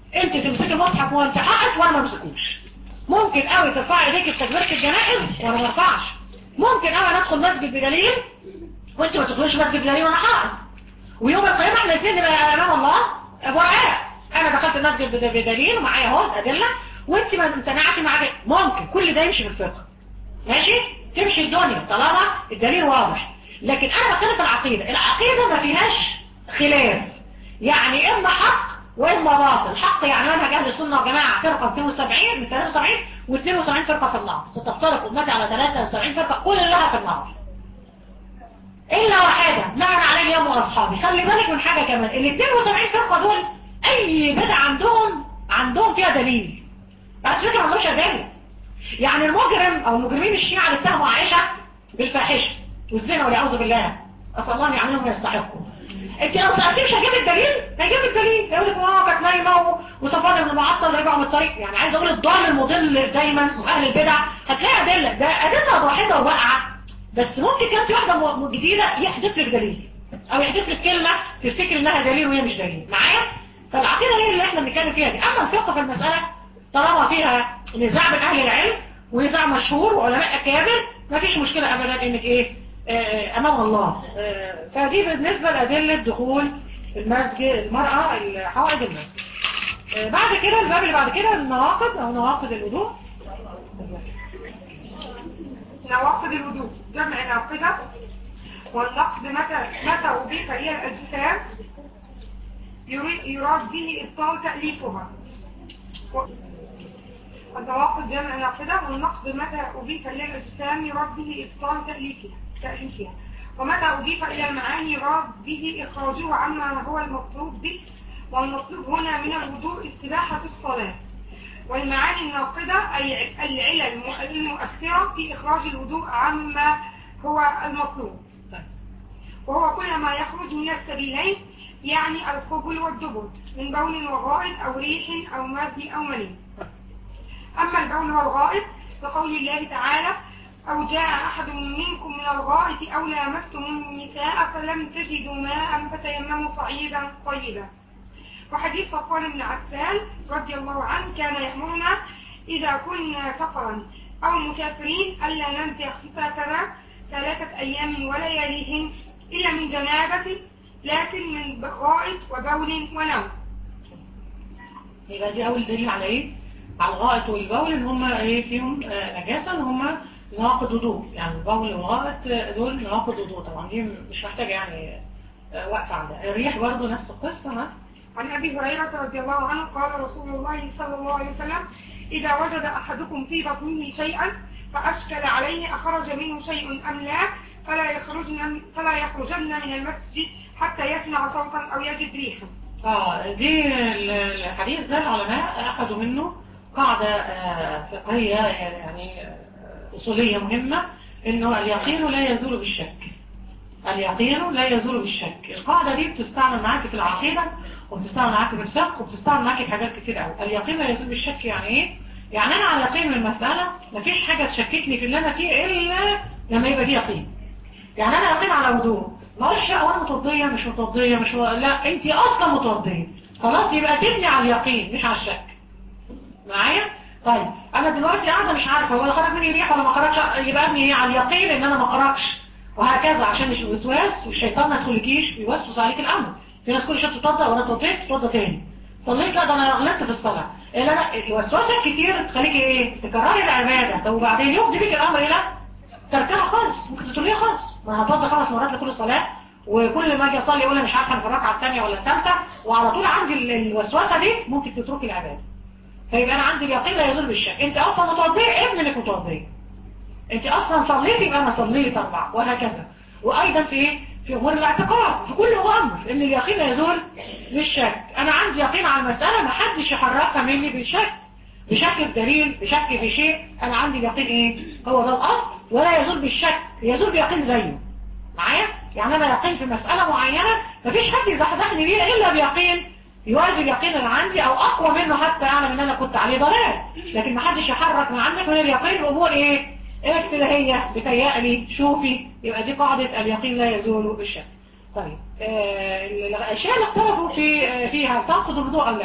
انت تمسكي المصحف وانت حقك وانا ما امسكوش ممكن قوي ترفعي ايديك في تكبيره الجنائز وانا ما ارفعش ممكن قوي ندخل مسجد بدليل وانت ما تدخليش مسجد بدليل وانا حقك ويوم القيامه احنا الاثنين نبقى امام الله براء انا دخلت المسجد بد- بدليل ومعايا اهو الادله وانت ما امتنعتي مع ده ممكن كل ده يمشي في الفقه ماشي تمشي الدنيا طالما الدليل واضح لكن انا بتكلم في العقيده العقيده ما فيهاش خلاف يعني اما حق واما باطل حق يعني منهج اهل السنه والجماعه فرقه 72 من 73 و72 فرقه في النار ستفترق امتي على 73 فرقه كلها في النار الا واحده نعن عليه يوم واصحابي خلي بالك من حاجه كمان ال 72 فرقه دول اي بدعه عندهم عندهم فيها دليل بعد فكره ما عندهمش دليل يعني المجرم او المجرمين الشيعة اللي اتهموا عائشة بالفاحشة والزنا والعياذ بالله اسال الله ان يعملهم ويستحقوا انت لو سالتيه مش هجيب الدليل هيجيب الدليل هيقول لك اه كانت نايمه و- وصفوان بن معطل رجعوا من الطريق يعني عايز اقول الضال المضل دايما واهل البدع هتلاقي ادله ده ادله واحده وواقعه بس ممكن كان في واحده م- جديده يحدث لك دليل او يحدث لك كلمه تفتكر انها دليل وهي مش دليل معايا فالعقيده هي اللي احنا بنتكلم فيها دي اما الفقه في المساله طالما فيها نزاع بين اهل العلم ونزاع مشهور وعلماء اكابر مفيش مشكله ابدا انك ايه آه، امام الله آه، فدي بالنسبه لادله دخول المسجد المراه الحائض المسجد آه، بعد كده الباب اللي بعد كده النواقض او نواقض الوضوء نواقض الوضوء جمع ناقضة والنقد متى متى أضيف إلى الأجسام يري- يراد به إبطال تأليفها و- النواقض جمع ناقضة والنقد متى أضيف إلى الأجسام يراد به إبطال تأليفها تأليفها ومتى أضيف إلى المعاني يراد به إخراجه عما هو المطلوب به والمطلوب هنا من الوضوء استباحة الصلاة والمعاني الناقضة أي العلل المؤثرة في إخراج الوضوء عما هو المطلوب وهو كل ما يخرج من السبيلين يعني القبل والدبر من بول وغائط أو ريح أو مذي أو مني أما البول والغائط فقول الله تعالى أو جاء أحد منكم من الغائط أو لامستم النساء فلم تجدوا ماء فتيمموا صعيدا طيبا وحديث صفوان بن عسال رضي الله عنه كان يأمرنا إذا كنا سفرا أو مسافرين ألا ننزع خفافنا ثلاثة أيام ولياليهن إلا من جنابة لكن من غائط وبول ونوم يبقى دي اول دليل على ايه على الغائط والبول ان هم ايه فيهم آه، نجاسه ان هم نواقض وضوء يعني البول والغائط آه، دول نواقض وضوء طبعا دي مش محتاجه يعني آه، وقفه عندها الريح برضو نفس القصه ها عن أبي هريرة رضي الله عنه قال رسول الله صلى الله عليه وسلم إذا وجد أحدكم في بطنه شيئا فأشكل عليه أخرج منه شيء أم لا فلا يخرجن, فلا يخرجن من المسجد حتى يسمع صوتا أو يجد ريحا اه دي ال- الحديث ده العلماء اخذوا منه قاعدة آه، فقهية يعني آه، اصولية مهمة انه اليقين لا يزول بالشك اليقين لا يزول بالشك القاعدة دي بتستعمل معاك في العقيدة وبتستعمل معاك في الفقه وبتستعمل معاك في حاجات كتير قوي اليقين لا يزول بالشك يعني ايه يعني انا على يقين من المسألة مفيش حاجة تشككني في اللي انا فيه الا لما يبقى فيه يقين يعني انا يقين على وضوء ما اقولش لا وانا متوضيه مش متوضيه مش و... لا انت اصلا متوضيه خلاص يبقى تبني على اليقين مش على الشك معايا طيب انا دلوقتي قاعده مش عارفه هو خرج مني ريح ولا ما خرجش يبقى ابني ايه على اليقين ان انا ما خرجش وهكذا عشان مش الوسواس والشيطان ما يدخلكيش بيوسوس عليك الامر في ناس كل شويه تتوضا وانا اتوضيت تتوضا تاني صليت لا ده انا غلطت في الصلاه لا لا الوسوسه الكتير تخليكي ايه تكرري العباده طب وبعدين يفضي بيك الامر الى تركها خالص ممكن تقوليها خالص ما هتوضى خمس مرات لكل صلاة وكل ما اجي اصلي اقول أنا مش عارفه انا في الركعه الثانيه ولا الثالثه وعلى طول عندي ال- الوسوسه دي ممكن تتركي العباده فيبقى انا عندي اليقين لا يزول بالشك انت اصلا متوضيه ابن انك متوضيه انت اصلا صليتي يبقى انا صليت اربعه وهكذا وايضا في ايه في امور الاعتقاد في كل امر ان اليقين لا يزول بالشك انا عندي يقين على المساله ما حدش يحركها مني بالشك بشك في دليل بشك في شيء انا عندي اليقين ايه هو ده الاصل ولا يزول بالشك يزول بيقين زيه معايا يعني انا يقين في مسألة معينة مفيش حد يزحزحني بيها الا بيقين يوازي اليقين اللي عندي او اقوى منه حتى اعلم ان انا كنت عليه ضلال لكن محدش يحرك من عندك من اليقين امور ايه ابتدائية بتيألي شوفي يبقى دي قاعدة اليقين لا يزول بالشك طيب آه الاشياء اللي اختلفوا في آه فيها تنقض الوضوء او لا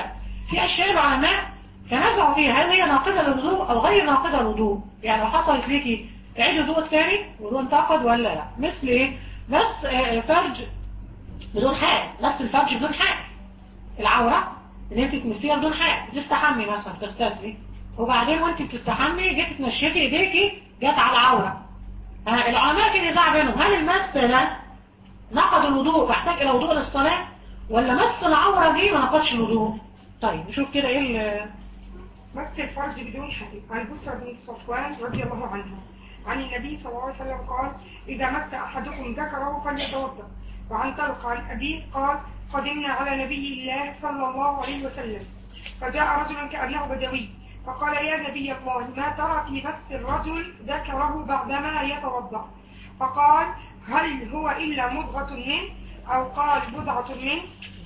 في اشياء العلماء تنازعوا فيها هل هي ناقضة للوضوء او غير ناقضة للوضوء يعني لو حصلت ليكي تعيد وضوء تاني وضوء انتقد ولا لا مثل ايه بس آه، فرج بدون حاجة بس الفرج بدون حاجة العورة ان انت تمسيها بدون حاجة تستحمي مثلا تغتسلي وبعدين وانت بتستحمي جيت تنشفي ايديكي جت على العورة ها، العلماء في نزاع بينهم هل المس ده نقض الوضوء فاحتاج الى وضوء للصلاة ولا مس العورة دي ما نقضش الوضوء طيب نشوف كده ايه ال- مس الفرج بدون حديث عن بسرى بنت صفوان رضي الله عنها عن النبي صلى الله عليه وسلم قال إذا مس أحدكم ذكره فليتوضأ وعن طلق عن أبيه قال قدمنا على نبي الله صلى الله عليه وسلم فجاء رجل كأنه بدوي فقال يا نبي الله ما ترى في مس الرجل ذكره بعدما يتوضأ فقال هل هو إلا مضغة منه أو قال بضعة منه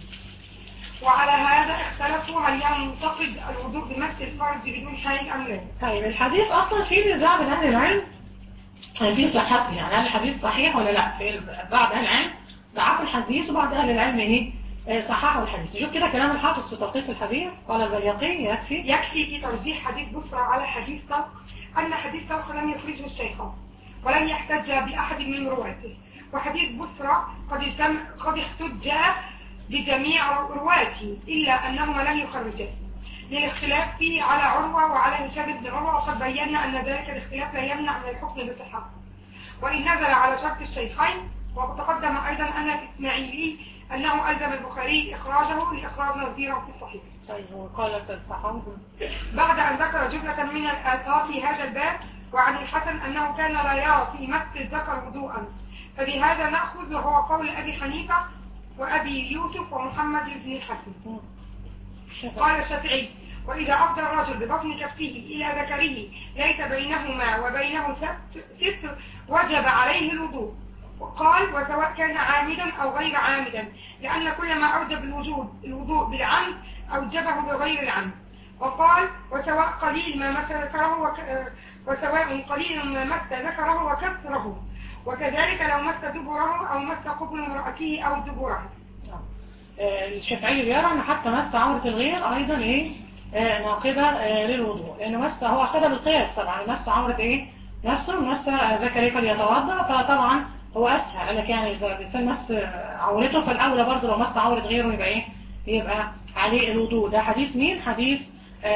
وعلى هذا اختلفوا هل ينتقد الوضوء بمس الفرج بدون حيل أم لا طيب الحديث اصلا فيه نزاع بين اهل العلم في صحته يعني هل الحديث صحيح ولا لا في بعض اهل العلم ضعفوا الحديث وبعض اهل العلم ايه آه، صححوا الحديث شوف كده كلام الحافظ في تلخيص الحديث قال البياقي يكفي يكفي في ترجيح حديث بصرى على حديث طلق أن حديث طلق لم يخرجه الشيخان ولن يحتج بأحد من رواته وحديث بصرى قد, اجتم... قد احتج بجميع رواته إلا أنهما لم يخرجاه للاختلاف فيه على عروة وعلى هشام بن عروة وقد بينا أن ذلك الاختلاف لا يمنع من الحكم بصحته وإن نزل على شرط الشيخين وتقدم أيضا أن الإسماعيلي أنه ألزم البخاري إخراجه لإخراج نظيره في الصحيح طيب وقال التحول بعد أن ذكر جملة من الآثار في هذا الباب وعن الحسن أنه كان لا يرى في مس الذكر وضوءا فبهذا نأخذ وهو قول أبي حنيفة وأبي يوسف ومحمد بن الحسن قال الشافعي وإذا أفضى الرجل ببطن كفه إلى ذكره ليس بينهما وبينه ست, ست وجب عليه الوضوء وقال وسواء كان عامدا أو غير عامدا لأن كل ما أوجب الوجود الوضوء بالعمد أوجبه بغير العمد وقال وسواء قليل ما مس ذكره وك... وسواء قليل ما مس ذكره وكثره وكذلك لو مس دبره أو مس قبل امرأته أو دبرها آه، الشافعي بيرى ان حتى مس عورة الغير ايضا ايه آه، ناقضة آه، للوضوء لانه مس هو اخذها بالقياس طبعا مس عورة ايه نفسه مس ذكري فليتوضا فطبعا هو اسهل قال لك يعني اذا الانسان مس عورته فالاولى برضه لو مس عورة غيره يبقى ايه يبقى عليه الوضوء ده حديث مين حديث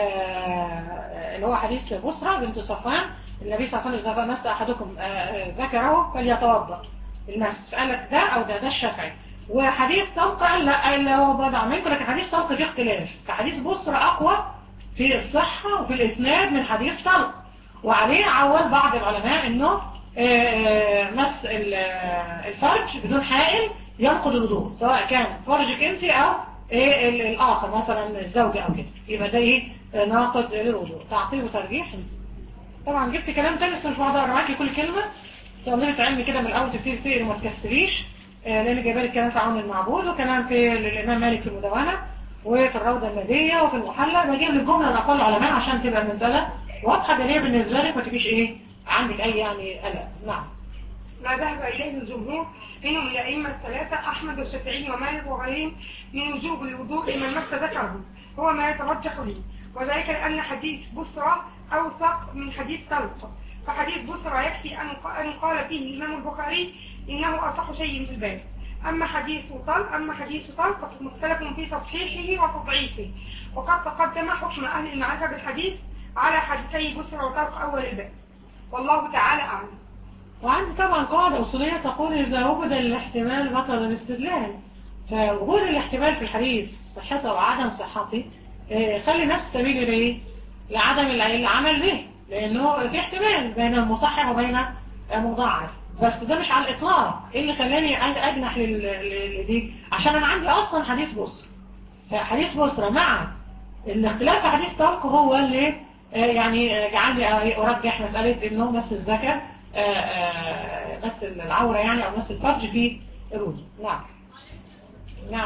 آه، اللي هو حديث بصرى بنت صفوان النبي صلى الله عليه وسلم اذا مس احدكم آه، ذكره فليتوضا المس فقال لك ده او ده ده الشافعي وحديث طلق قال لا اللي هو بضع منكم لكن حديث طلق فيه اختلاف فحديث بصرى اقوى في الصحة وفي الاسناد من حديث طلق وعليه عول بعض العلماء انه آه، مس ال- آه، الفرج بدون حائل ينقض الوضوء سواء كان فرجك انت او إيه ال- الاخر مثلا الزوج او كده يبقى ده ايه آه، ناقض للوضوء تعطيل وترجيح طبعا جبت كلام تاني بس مش هقدر اقرا معاكي كل كلمه طالبة علم كده من الاول تبتدي تقري وما تكسريش آه، لان جايبه لك كلام في عون المعبود وكلام في الامام مالك في المدونه وفي الروضه الناديه وفي المحلى بجيب لك جمله لاقوال العلماء عشان تبقى المساله واضحه ده ليه بالنسبه لك ما تبقيش ايه عندك اي يعني قلق نعم ما ذهب إليه الجمهور منهم الأئمة الثلاثة أحمد والشافعي ومالك وغيرهم من وجوب الوضوء لمن مس ذكره هو ما يترجح به وذلك لأن حديث بصرى أوثق من حديث طلق فحديث بصرى يكفي أن أن قال فيه الإمام البخاري إنه أصح شيء في الباب أما حديث طلق أما حديث طلق فمختلف في تصحيحه وتضعيفه وقد تقدم حكم أهل المعرفة بالحديث على حديثي بصرى وطلق أول الباب والله تعالى أعلم وعندي طبعا قاعدة أصولية تقول إذا وجد الاحتمال بطل الاستدلال فوجود الاحتمال في الحديث صحته وعدم صحته آه، خلي نفس تميل إليه لعدم الع- العمل به لأنه في احتمال بين المصحح وبين المضاعف بس ده مش على الإطلاق إيه اللي خلاني أج- أجنح لل- لل- لدي عشان أنا عندي أصلا حديث بصر فحديث بصرة مع الاختلاف في حديث طلق هو اللي آه، يعني آه، جعلني آه، أرجح مسألة إنه مس الذكر آه، آه، مس العورة يعني أو مس الفرج في الوضوء نعم نعم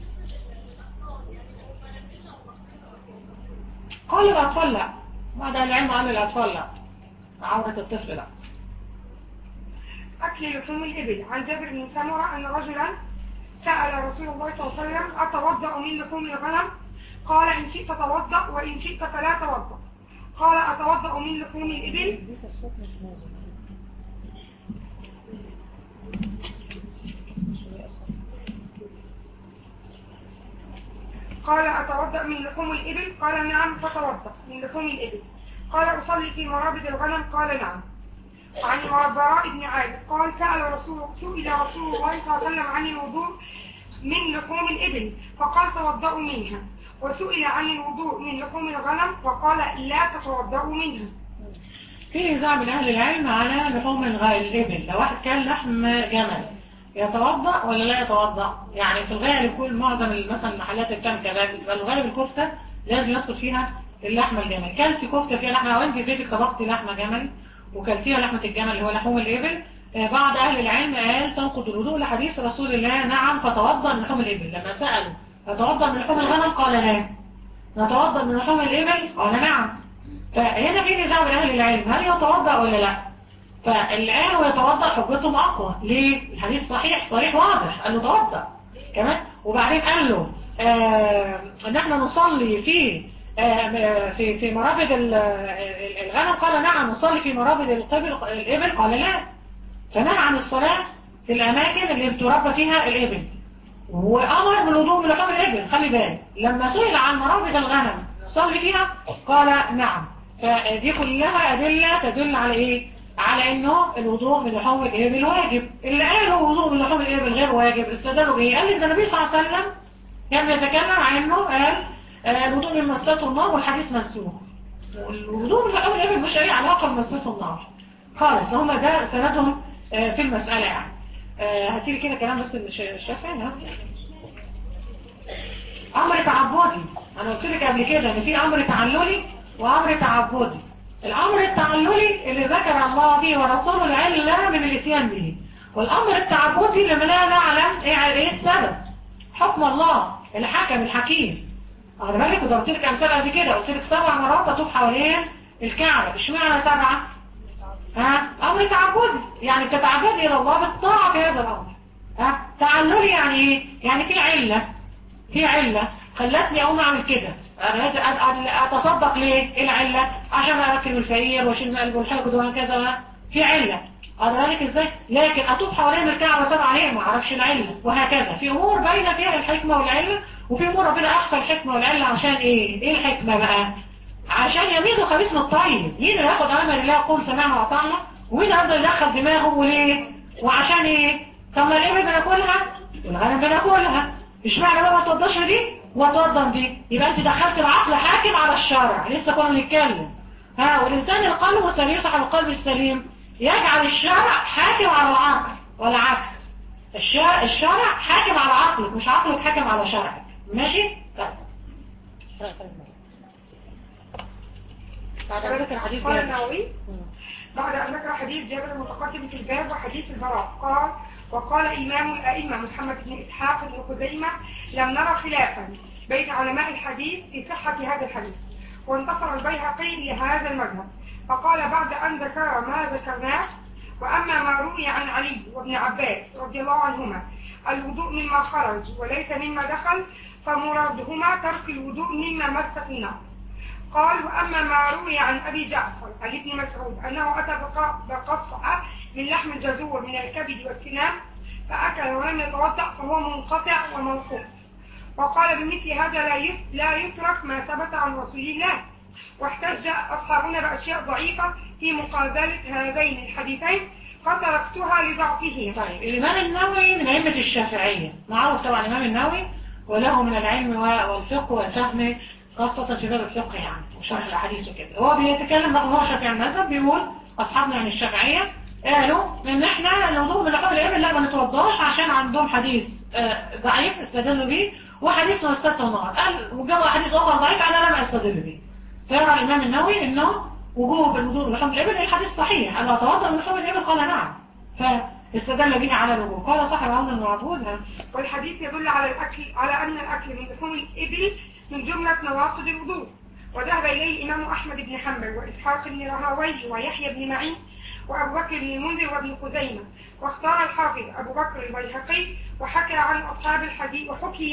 قال الأطفال لا بعد العلم قال الأطفال لا عورة الطفل لا أكل لحوم الإبل عن جابر بن سمرة أن رجلا سأل رسول الله صلى الله عليه وسلم أتوضأ من لحوم الغنم قال إن شئت توضأ وإن شئت فلا توضأ قال أتوضأ من لحوم الإبل قال أتوضأ من لحوم الإبل قال نعم فتوضأ من لحوم الإبل قال أصلي في مرابد الغنم قال نعم عن البراء بن عازب قال سأل رسول سئل رسول الله صلى الله عليه وسلم عن الوضوء من لحوم الإبل فقال توضأوا منها وسئل عن الوضوء من لحوم الغنم فقال لا تتوضأوا منها في نزاع من أهل العلم على لحوم الغ- الإبل لو واحد كان لحم جمل يتوضأ ولا لا يتوضأ يعني في الغالب كل معظم مثلا المحلات اللي بتعمل كباب بتبقى الغالب الكفتة لازم يدخل فيها اللحمة الجمل كلتي كفتة فيها لحمة أو أنت في بيتك طبختي لحمة جمل وكلتيها لحمة الجمل اللي هو لحوم الإبل آه، بعض أهل العلم قال تنقض الوضوء لحديث رسول الله نعم فتوضأ من لحوم الإبل لما سألوا فتوضأ من لحوم الغنم قال لا نتوضأ من لحوم الإبل قال نعم فهنا في نزاع بين أهل العلم هل يتوضأ ولا لا فاللي قالوا يتوضأ حجتهم أقوى ليه؟ الحديث صحيح صريح واضح قال له توضأ كمان وبعدين قال له آه ان احنا نصلي في آه في في مرابد ال- ال- الغنم قال نعم نصلي في مرابد القبل الإبل قال لا فنهى عن الصلاة في الأماكن اللي بتربى فيها الإبل وأمر بالوضوء من لحوم الإبل خلي بالك لما سئل عن مرابد الغنم صلي فيها قال نعم فدي كلها أدلة تدل على إيه؟ على إنه الوضوء من لحوم الإبل واجب اللي قالوا الوضوء من لحوم الإبل غير واجب استدلوا بإيه؟ قال إن النبي صلى الله عليه وسلم كان يتكلم عن إنه قال آه، الوضوء من مسته النار والحديث منسوخ والوضوء من لحوم الإبل مش أي علاقة بمسته النار خالص هم ده سندهم آه، في المسألة يعني آه، هاتيلي كده كلام بس الش- الشافعي ها امر تعبدي انا قلت لك قبل كده ان في امر تعللي وامر تعبدي الامر التعللي اللي ذكر الله به ورسوله العلة من الاتيان به والامر التعبدي اللي لا نعلم ايه ايه السبب حكم الله الحكم الحكيم انا بالك وضربت لك امثله قبل كده قلت لك سبع مرات اطوف حوالين الكعبه اشمعنى سبعه ها امر تعبدي يعني بتتعبدي الى الله بالطاعه في هذا الامر ها تعللي يعني ايه يعني في عله في علة خلتني اقوم اعمل كده انا لازم أ- أ- اتصدق ليه ايه العلة عشان اكل الفقير واشيل من قلبه والحقد وهكذا في علة اقدر لك ازاي لكن اطوف حوالين الكعبه سبع ليه ما اعرفش العلة وهكذا في امور باينه فيها الحكمه والعلة وفي امور ربنا اخفى الحكمه والعلة عشان ايه ايه الحكمه بقى عشان يميزوا الخبيث من الطيب مين اللي ياخد امر الله يقول سمعنا واطعنا ومين يقدر يدخل دماغه وليه وعشان ايه طب ما الابل بناكلها والغنم بناكلها اشمعنى بقى ما توضاش دي وتوضم دي يبقى انت دخلت العقل حاكم على الشرع لسه كنا بنتكلم ها والانسان القلب سليم صح القلب السليم يجعل الشرع حاكم على العقل والعكس الشرع الشرع حاكم على عقلك مش عقلك حاكم على شرعك ماشي طيب بعد ذكر حديث قال جابر النووي بعد أن ذكر حديث جابر المتقدم في الباب وحديث البراء قال وقال إمام الأئمة محمد بن إسحاق بن خزيمة لم نرى خلافا بين علماء الحديث في صحة هذا الحديث وانتصر البيهقي لهذا المذهب فقال بعد أن ذكر ما ذكرناه وأما ما روي عن علي وابن عباس رضي الله عنهما الوضوء مما خرج وليس مما دخل فمرادهما ترك الوضوء مما مست النار قال وأما ما روي عن أبي جعفر عن ابن مسعود أنه أتى بق- بقصعة من لحم الجزور من الكبد والسنام فأكل ولم يتوضأ فهو منقطع وموقوف وقال بمثل هذا لا يت- لا يترك ما ثبت عن رسول الله واحتج أصحابنا بأشياء ضعيفة في مقابلة هذين الحديثين فتركتها لضعفهما طيب الإمام النووي من أئمة الشافعية معروف طبعا الإمام النووي وله من العلم و- والفقه والفهم خاصة في باب الفقه يعني وشرح الأحاديث وكده هو بيتكلم رغم هو شافعي المذهب بيقول أصحابنا من الشافعية قالوا إن إحنا الوضوء من لحوم الإبل لا ما نتوضاش عشان عندهم حديث آه، ضعيف استدلوا بيه وحديث مسته النار قال وجابوا أحاديث أخرى ضعيفة أنا لم أستدل به فيرى الإمام النووي إنه وجوب الوضوء من لحوم الإبل الحديث صحيح أنا أتوضأ من لحوم الإبل قال نعم فاستدل به على الوجوب قال صاحب عون المعبود ها. والحديث يدل على الأكل على أن الأكل من لحوم الإبل من جملة نواقض الوضوء وذهب إليه إمام أحمد بن حنبل وإسحاق بن راهويه ويحيى بن معين وأبو بكر بن المنذر وابن خزيمة واختار الحافظ أبو بكر البيهقي وحكى عن أصحاب الحديث وحكي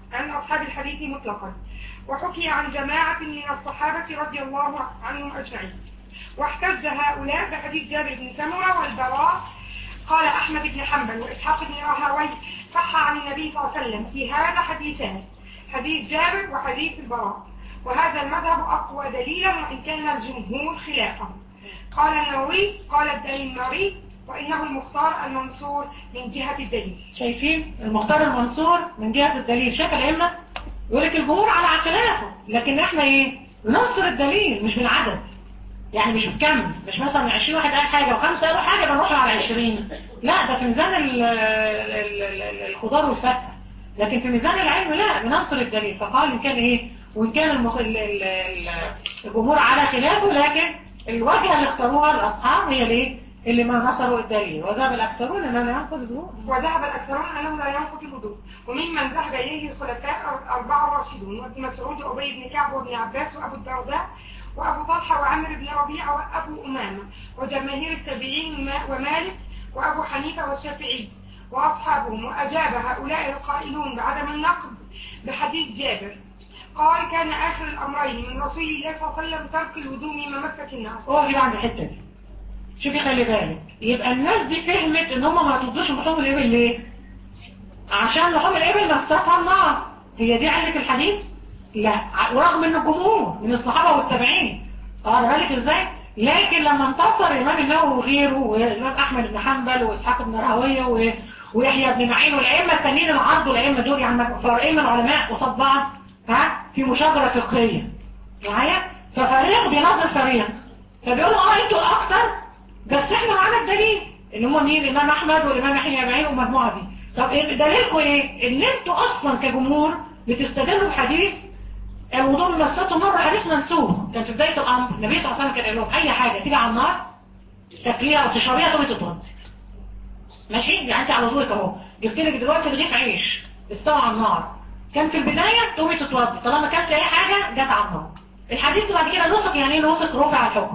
عن أصحاب الحديث مطلقا وحكي عن جماعة من الصحابة رضي الله عنهم أجمعين واحتج هؤلاء بحديث جابر بن سمرة والبراء قال أحمد بن حنبل وإسحاق بن راهوي صح عن النبي صلى الله عليه وسلم في هذا حديثان حديث جابر وحديث البراء وهذا المذهب أقوى دليلا وإن كان الجمهور خلافه قال النووي قال الديناري وإنه المختار المنصور من جهة الدليل شايفين المختار المنصور من جهة الدليل شايف الأئمة يقول لك الجمهور على خلافه لكن احنا ايه ننصر الدليل مش بالعدد يعني مش بالكم مش مثلا 20 واحد قال حاجة وخمسة قالوا حاجة بنروح على 20 لا ده في ميزان ال- ال- ال- الخضار والفاكهة لكن في ميزان العلم لا بننصر الدليل فقال إن كان ايه وإن كان المخ... ال- ال- ال- الجمهور على خلافه لكن الوجهة اللي اختاروها الأصحاب هي الايه اللي ما نصروا الدليل وذهب الأكثرون أنه ينقض الوضوء وذهب الأكثرون أنه لا ينقض الوضوء وممن ذهب إليه الخلفاء الأربعة الراشدون وابن مسعود وأبي بن كعب وابن عباس وأبو الدرداء وأبو طلحة وعمر بن ربيعة وأبو أمامة وجماهير التابعين وما- ومالك وأبو حنيفة والشافعي وأصحابهم وأجاب هؤلاء القائلون بعدم النقد بحديث جابر قال كان آخر الأمرين من رسول الله صلى الله عليه وسلم ترك الوضوء مما مست النار هو كده عند الحتة دي شوفي خلي بالك يبقى الناس دي فهمت ان هم ما تضوش لحوم الابل ليه عشان لحوم الابل مستها النار هي دي علة الحديث لا ع- ورغم ان الجمهور من الصحابة والتابعين واخد بالك ازاي لكن لما انتصر الامام النووي وغيره والامام احمد بن حنبل واسحاق بن راهويه و- ويحيى بن معين والائمه التانيين اللي عرضوا الائمه دول يعني فريقين من العلماء قصاد بعض ها في مشاجره فقهيه معايا ففريق بيناظر فريق فبيقولوا اه انتوا اكتر بس احنا معانا الدليل ان هم مين الامام احمد والامام يحيى بن معين والمجموعه دي طب إيه دليلكم ايه ان انتوا اصلا كجمهور بتستدلوا بحديث الوضوء من مسته النار الحديث منسوخ كان في بدايه الامر النبي صلى الله عليه وسلم كان قال لهم اي حاجه تيجي على النار تاكليها او تشربيها تقومي تتوضي ماشي يعني انت على وضوءك اهو جبت لك دلوقتي رغيف عيش استوى على النار كان في البدايه تقومي تتوضي طالما اكلت اي حاجه جت على النار الحديث بعد كده نسخ يعني ايه نسخ رفع الحكم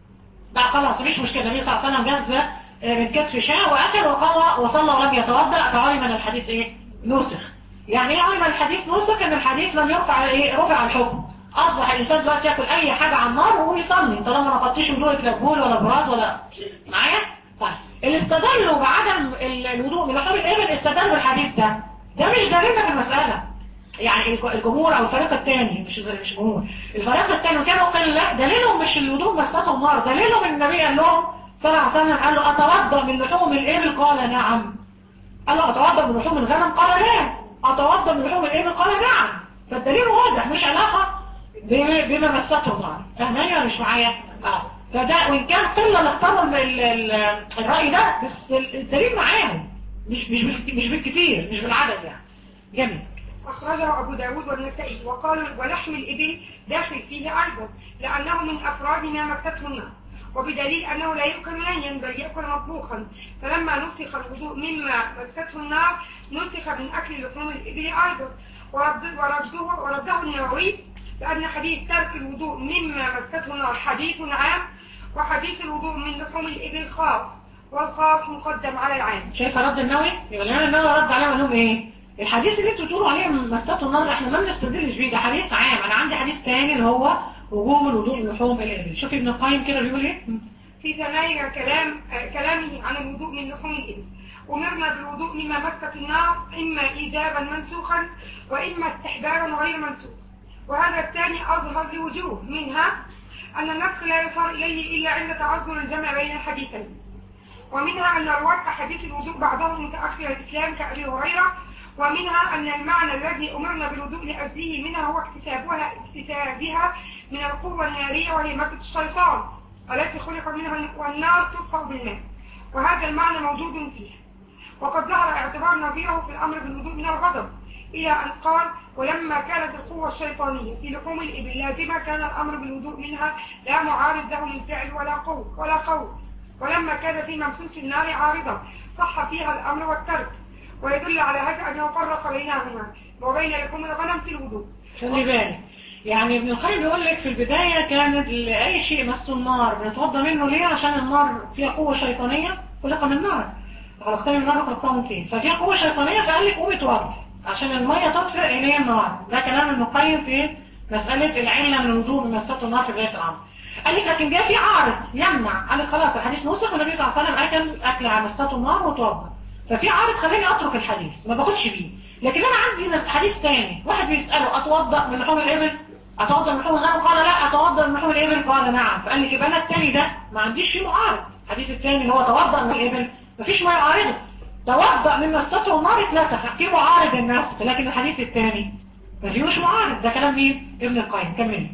بقى خلاص مفيش مشكله النبي صلى الله عليه وسلم جز آه، من كتف شاء واكل وقام وصلى ولم يتوضا فعلم ان الحديث ايه نسخ يعني ايه علم الحديث نسخ ان الحديث لم يرفع ايه رفع الحكم اصبح الانسان دلوقتي ياكل اي حاجه على النار وهو يصلي طالما ما خدتش وضوءك لا بول ولا براز ولا معايا طيب اللي استدلوا بعدم ال- الوضوء من لحوم الابل استدلوا الحديث ده ده مش دليلنا في المساله يعني الج- الجمهور او الفريق الثاني مش مش الجمهور الفريق الثاني كانوا قال لا دليلهم مش الوضوء مسته النار دليلهم ان النبي قال لهم صلى الله عليه وسلم قال له اتوضا من لحوم الابل قال نعم قال له اتوضا من لحوم الغنم قال لا اتوضا من لحوم الابل قال نعم فالدليل واضح مش علاقه ب- بما مسته النار فاهماني ولا مش معايا اه فده وان كان قله اللي اختاروا ال- ال- ال- الراي ده بس الدليل معاهم مش مش بالك- مش بالكتير مش بالعدد يعني جميل أخرجه أبو داود والنسائي وقالوا ولحم الإبل داخل فيه أيضا لأنه من أفراد ما مسته النار وبدليل أنه لا يؤكل نيا بل يأكل مطبوخا فلما نسخ الوضوء مما مسته النار نسخ من أكل لحوم الإبل أيضا ورد- ورده, ورده النووي لأن حديث ترك الوضوء مما مسته النار حديث عام وحديث الوضوء من لحوم الإبل خاص والخاص مقدم على العام شايفه رد النووي يبقى الامام النووي رد عليهم قال لهم ايه الحديث اللي انتوا بتقولوا عليه مسته النار احنا ما بنستدلش بيه ده حديث عام انا عندي حديث تاني اللي هو وجوب الوضوء من لحوم الابل شوفي ابن القيم كده بيقول ايه في ثنايا كلام آه، كلامه عن الوضوء من لحوم الإبل أمرنا بالوضوء مما مست النار إما إيجابا منسوخا وإما استحبابا غير منسوخ وهذا الثاني أظهر لوجوه منها أن النسخ لا يصار إليه إلا عند تعذر الجمع بين الحديثين ومنها أن رواة أحاديث الوضوء بعضهم متأخر الإسلام كأبي هريرة ومنها أن المعنى الذي أمرنا بالوضوء لأجله منها هو اكتسابها اكتسابها من القوة النارية وهي مادة الشيطان التي خلق منها والنار تطفأ بالماء وهذا المعنى موجود فيه وقد ظهر اعتبار نظيره في الأمر بالوضوء من الغضب إلى أن قال ولما كانت القوة الشيطانية في لحوم الإبل لازمة كان الأمر بالوضوء منها لا معارض له من فعل ولا قول ولا قول ولما كان في ممسوس النار عارضة صح فيها الأمر والترك ويدل على هذا أنه فرق بينهما وبين لحوم الغنم في الوضوء خلي بالك يعني ابن القيم بيقول لك في البداية كانت أي شيء مسه النار بنتوضى منه ليه عشان النار فيها قوة شيطانية خلق من النار خلقتني من النار وخلقتها من طين ففيها قوة شيطانية فقال لك قومي توضي عشان المية تطفئ إليه النار ده كلام ابن القيم في مسألة العلة من الوضوء من مسته النار في بداية الأمر قال لك لكن جاء في عارض يمنع قال لك خلاص الحديث نسخ والنبي صلى الله عليه وسلم أكل أكل على مسته النار وتوضى ففي عارض خلاني أترك الحديث ما باخدش بيه لكن أنا عندي حديث تاني واحد بيسأله أتوضأ من لحوم الإبل أتوضأ من لحوم الغنم قال لا أتوضأ من لحوم الإبل قال نعم فقال لي يبقى أنا التاني ده ما عنديش فيه معارض الحديث التاني اللي هو توضأ من الإبل مفيش ما يعارضه توضأ من مسته النار اتنسخ في معارض النسخ لكن الحديث الثاني ما فيهوش معارض ده كلام مين ابن القيم كمل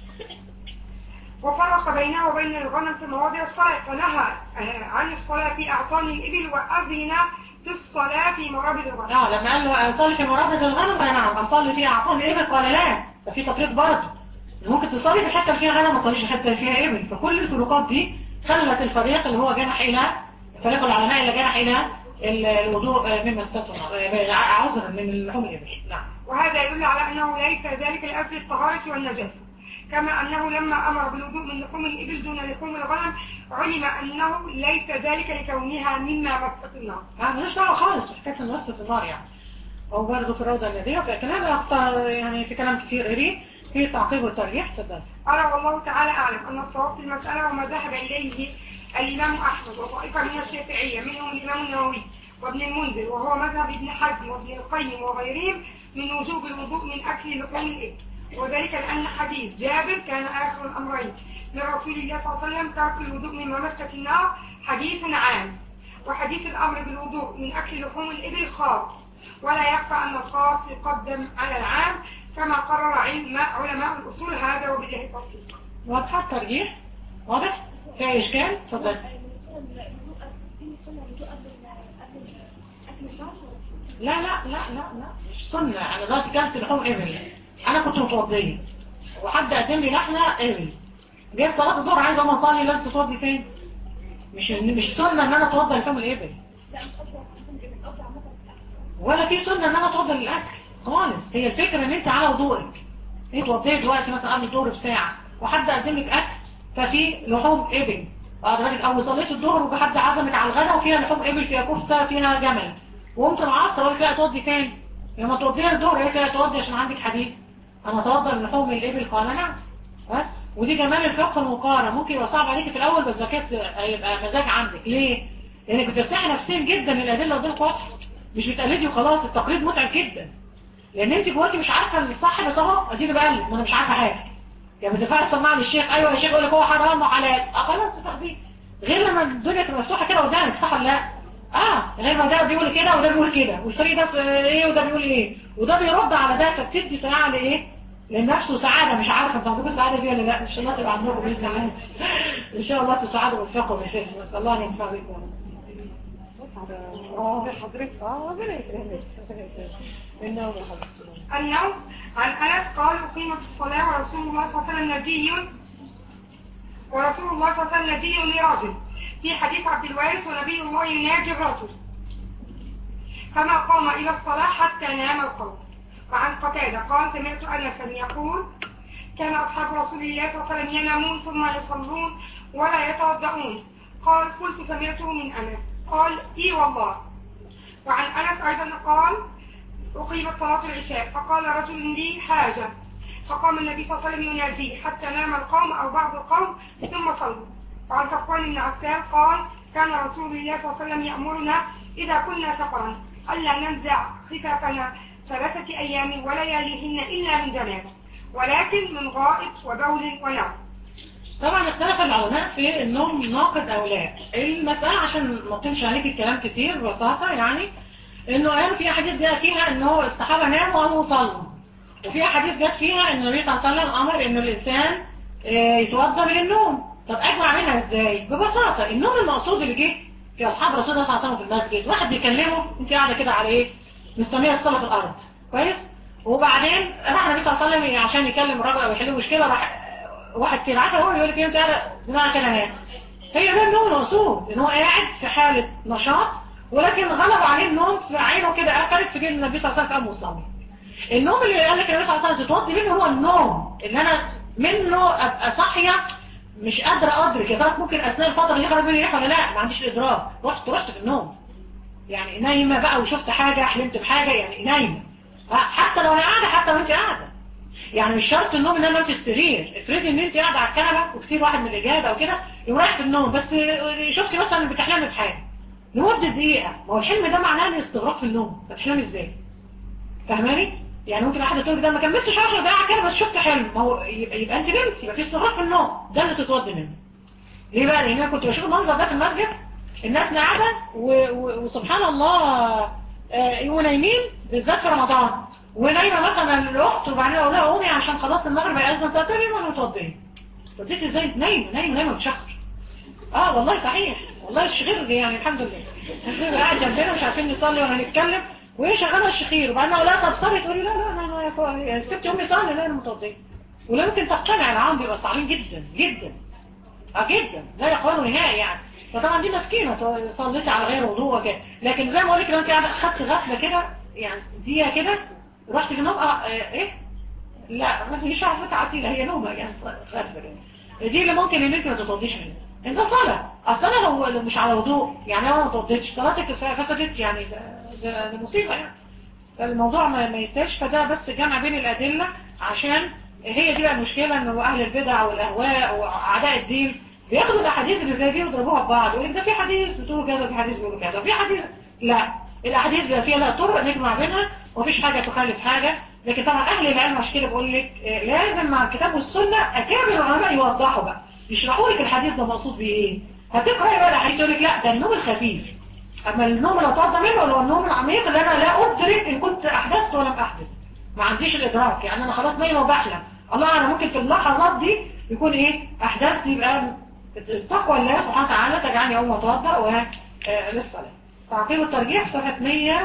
وفرق بينه وبين الغنم في مواضع الصلاة فنهى عن الصلاة في أعطان الإبل وأذن في الصلاة في مرابط الغنم اه لما قال له اصلي في مرابط الغنم قال نعم اصلي في اعطان الابل قال لا ففي تفريق برضه ممكن تصلي في الحته اللي فيها غنم ما تصليش في الحته اللي فيها ابل فكل الفروقات دي خلت الفريق اللي هو جنح الى فريق العلماء اللي جنح الى الوضوء من مسته عذرا من لحوم الابل نعم وهذا يدل على أنه ليس ذلك لأجل الطهارة والنجاسة كما أنه لما أمر بالوضوء من لحوم الإبل دون لحوم الغنم علم أنه ليس ذلك لكونها مما مست النار اه ملوش دعوه خالص بحكايه مسته النار يعني او برضه في الروضه الناديه وفي كلام اخطا يعني في كلام كتير قري في تعقيب والترجيح تفضل قال والله تعالى أعلم أن الصواب في المسألة وما ذهب إليه الإمام أحمد وطائفة من الشافعية منهم الإمام النووي وابن المنذر وهو مذهب ابن حزم وابن القيم وغيرهم من وجوب الوضوء من أكل لحوم الإبل وذلك لأن حديث جابر كان آخر الأمرين من رسول الله صلى الله عليه وسلم ترك الوضوء من ممسة النار حديث عام وحديث الأمر بالوضوء من أكل لحوم الإبل خاص ولا يخفى أن الخاص يقدم على العام كما قرر علم علماء الأصول هذا وبالله التوفيق واضحه الترجيح واضح في اشكال تفضل لا لا لا لا لا مش سنة أنا دلوقتي كلت لحوم إبل أنا كنت متوضية وحد قدم لي لحمة إبل جاي صلاة الظهر عايز أقوم أصلي لازم تتوضي فين؟ مش مش سنة إن أنا أتوضى لحوم الإبل ولا في سنة إن أنا أتوضى للأكل خالص هي الفكرة إن أنت على وضوءك أنت توضيت دلوقتي مثلا قبل الظهر بساعة وحد قدم لك أكل ففي لحوم إبل أو صليت الظهر وحد عزمك على الغداء وفيها لحوم إبل فيها كفتة فيها جمل وقمت العصر قلت لا تودي تاني لما توديها الظهر قلت لا تودي عشان عندك حديث انا اتوضى من لحوم الابل قال نعم بس ودي جمال الفقه المقارن ممكن يبقى صعب عليك في الاول بس كانت هيبقى مزاج عندك ليه لانك بترتاحي نفسيا جدا الادله قدامك واضحه مش بتقلدي وخلاص التقليد متعب جدا لان انت جواكي مش عارفه الصح بس اهو اديني بقلد ما انا مش عارفه حاجه يعني بتدفعي السماعه للشيخ ايوه يا شيخ يقول لك هو حرام وحلال اه خلاص تاخديه غير لما الدنيا تبقى مفتوحه كده قدامك صح ولا لا اه غير ما ده بيقول كده وده بيقول كده والفريق ده في ايه وده بيقول ايه وده بيرد على ده فبتدي ساعه لايه لنفسه سعاده مش عارفه انتوا عندكم السعاده دي ولا لا ان شاء الله تبقى عندكم باذن الله ان شاء الله تسعدوا بالفقه والفهم نسال الله ان ينفع بكم اه حضرتك اه ربنا يكرمك النوم يا حضرتك النوم عن أنس قال أقيمت الصلاة ورسول الله صلى الله عليه وسلم نجي ورسول الله صلى الله عليه وسلم نجي لرجل في حديث عبد الوارث ونبي الله يناجي الرجل فما قام إلى الصلاة حتى نام القوم وعن قتادة قال سمعت أنسا يقول كان أصحاب رسول الله صلى الله عليه وسلم ينامون ثم يصلون ولا يتوضؤون قال قلت سمعته من أنس قال إي والله وعن أنس أيضا قال أقيمت صلاة العشاء فقال رجل لي حاجة فقام النبي صلى الله عليه وسلم يناجيه حتى نام القوم أو بعض القوم ثم صلوا وعن صفوان بن عسال قال كان رسول الله صلى الله عليه وسلم يأمرنا إذا كنا سفرا ألا ننزع خفافنا ثلاثة أيام ولياليهن إلا من جنابه ولكن من غائط وبول ونوم طبعا اختلف العلماء في النوم ناقض او لا المسألة عشان ما اطولش عليك الكلام كتير ببساطة يعني انه قال في احاديث جاء فيها انه الصحابة ناموا وقاموا صلوا وفي احاديث جت فيها ان النبي صلى الله عليه وسلم امر ان الانسان يتوضا من النوم طب اجمع منها ازاي ببساطة النوم المقصود اللي جه في اصحاب رسول الله صلى الله عليه وسلم في المسجد واحد بيكلمه انت قاعده كده على ايه مستنيه الصلاه في الارض كويس وبعدين راح النبي صلى الله عليه وسلم عشان يكلم الراجل او يحل مشكله راح واحد كده عارفه هو يقول لك انت قاعده دماغك كده نام هي ده النوم المقصود ان هو قاعد في حاله نشاط ولكن غلب عليه النوم في عينه كده قفلت في جيل النبي صلى الله عليه وسلم قام وصلي النوم اللي قال لك النبي صلى الله عليه وسلم تتوضي منه هو النوم اللي انا منه ابقى صاحيه مش قادرة أدرك يا ترى ممكن أثناء الفترة اللي خرج مني ريح ولا لا ما عنديش الإدراك رحت رحت في النوم يعني نايمة بقى وشفت حاجة حلمت بحاجة يعني نايمة حتى لو انا قاعده حتى لو انت قاعده يعني مش شرط النوم ان انا انام في السرير افرضي ان انت قاعده على الكنبه وكتير واحد من الاجابه او كده يقوم رايح في النوم بس شفتي مثلا بتحلمي بحاجه لمده دقيقه ما هو الحلم ده معناه ان استغراق في النوم هتحلمي ازاي فاهماني يعني ممكن واحده تقول ده ما كملتش 10 دقايق على الكنبه بس شفت حلم ما هو يبقى, يبقى انت نمت يبقى في استغراق في النوم ده اللي تتوضي منه ليه بقى لان انا كنت بشوف المنظر ده في المسجد الناس قاعده و- و- وسبحان الله آه، يبقوا نايمين بالذات في رمضان ونايمه مثلا الاخت وبعدين اقول لها قومي عشان خلاص المغرب هيأذن تقول لي ما انا متوضيه اتوضيت ازاي نايمه نايمه نايمه بتشخر اه والله صحيح والله الشخير يعني الحمد لله قاعد جنبنا مش عارفين نصلي ولا نتكلم وهي شغاله الشخير وبعدين اقول لها طب صلي تقولي لا لا انا انا سبت امي صلي لا انا متوضيه ولا ممكن تقتنع العام بيبقى صعبين جدا جدا اه جدا لا يقبلوا نهائي يعني فطبعا دي مسكينه صليتي على غير وضوء وكده لكن زي ما اقول لك لو انت قاعده خدت غفله كده يعني دقيقه كده رحت في النوم اه آه، ايه لا ما فيش عارفه تعطيله هي نومه يعني غفله كده. دي اللي ممكن ان انت ما تتوضيش منها انت صلاه اصل انا لو لو مش على وضوء يعني انا ما توضيتش صلاتك فسدت يعني ده, ده, ده مصيبه يعني الموضوع ما, ما يستاهلش فده بس جمع بين الأدلة عشان هي دي بقى المشكلة انه أهل البدع والأهواء وأعداء الدين بياخدوا الأحاديث اللي زي دي ويضربوها ببعض يقول لك ده في حديث بتقول كذا وفي حديث بيقولوا كذا وفي حديث لا الأحاديث بيبقى فيها لها طرق نجمع بينها ومفيش حاجة تخالف حاجة لكن طبعا أهل العلم عشان كده بقول لك آه، لازم مع الكتاب والسنة أكابر العلماء يوضحوا بقى يشرحوا لك الحديث ده مقصود بيه ايه هتقرأي بقى الحديث يقول لك لا ده النوم الخفيف اما النوم اللي اتوضى منه اللي هو النوم العميق اللي انا لا ادرك ان كنت احدثت ولم احدث ما عنديش الادراك يعني انا خلاص نايمه وبحلم الله انا ممكن في اللحظات دي يكون ايه احدثت يبقى التقوى الله سبحانه وتعالى تجعلني اول ما اتوضا وللصلاه تعقيب الترجيح صفحه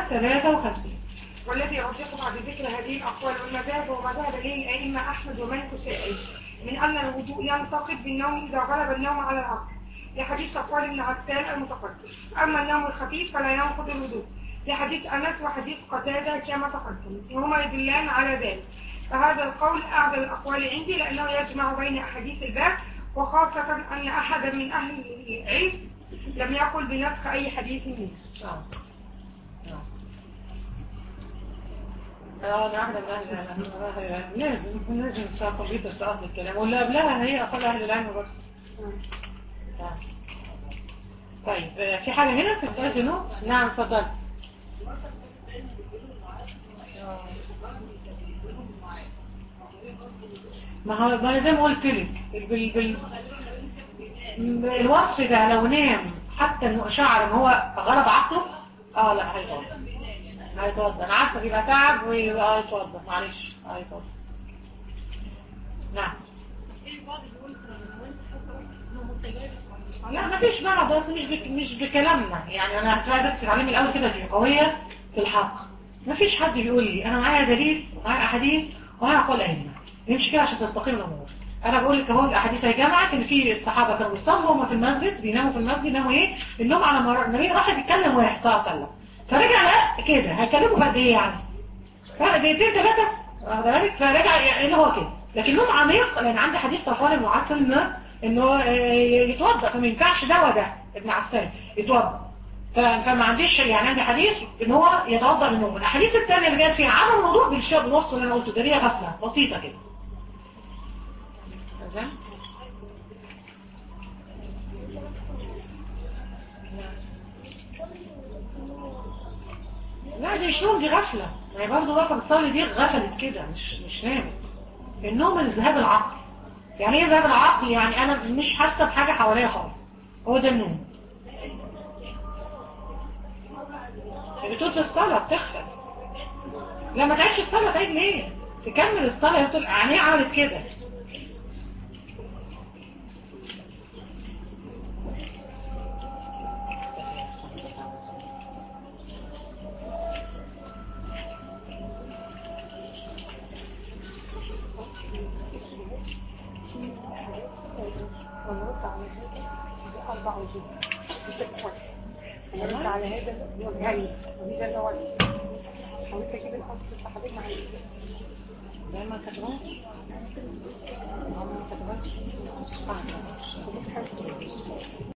153 والذي يرجح بعد ذكر هذه الأقوال والمذاهب ومذهب إليه الأئمة أحمد ومالك الشافعي من أن الوضوء ينتقد بالنوم إذا غلب النوم على العقل لحديث أقوال ابن عسال المتقدم أما النوم الخفيف فلا ينقض الوضوء لحديث أنس وحديث قتادة كما تقدم وهما يدلان على ذلك فهذا القول أعدل الأقوال عندي لأنه يجمع بين أحاديث الباب وخاصة أن أحدا من أهل العلم لم يقل بنسخ أي حديث منه اه اه انا واحده من اهل العلم أهل العلم. لازم لازم بتاع كمبيوتر سقط الكلام واللي قبلها هي اقل اهل العلم برضه آه. طيب آه، في حاجه هنا في السؤال جنوب نعم اتفضل ما هو ما انا زي ما قلت لك بال... بال... الوصف ده لو نام حتى انه شعر ان هو غلب عقله اه لا هيتوضى هيتوضى انا عارفه بيبقى تعب ويبقى هيتوضى معلش هيتوضى نعم لا ما فيش معنى ده أصل مش بك... مش بكلامنا يعني انا عايزك تتعلمي الاول كده في قويه في الحق ما فيش حد بيقول لي انا معايا دليل ومعايا احاديث ومعايا اقوال ائمه نمشي كده عشان تستقيم الامور انا بقول لك اهو الاحاديث هي جمعت ان في الصحابه كانوا بيصلوا هم في المسجد بيناموا في المسجد ناموا ايه النوم على مر... النبي راح يتكلم واحد صلى الله عليه وسلم فرجع لا كده هيكلموا في قد ايه يعني فرق دقيقتين ثلاثه واخد بالك فرجع يعني اللي هو كده لكن نوم عميق لان عندي حديث صفوان بن عاصم انه انه آه، يتوضا فما ينفعش ده وده ابن عسان يتوضا ف- فما عنديش يعني عندي حديث ان هو يتوضا للنوم الاحاديث الثانيه اللي جت فيها عدم الوضوء بالشيء بالوصف اللي انا قلته ده هي غفله بسيطه كده تمام لا دي مش نوم دي غفلة ما هي برضه واقفة بتصلي دي غفلت كده مش مش نامت النوم من ذهاب العقل يعني ايه ذهاب العقل يعني انا مش حاسة بحاجة حواليا خالص هو ده النوم بتقول في الصلاة بتخفل لا ما تعيدش الصلاة تعيد ليه تكمل الصلاة هي بتقول عينيه عملت كده ونرد على هذا أربع وجوه بشكل واحد ونرد على هذا وجهين وجه واحد حاولت أجيب الأصل الصحابي معايا دايما كتبهاش عمري ما كتبهاش سبحان الله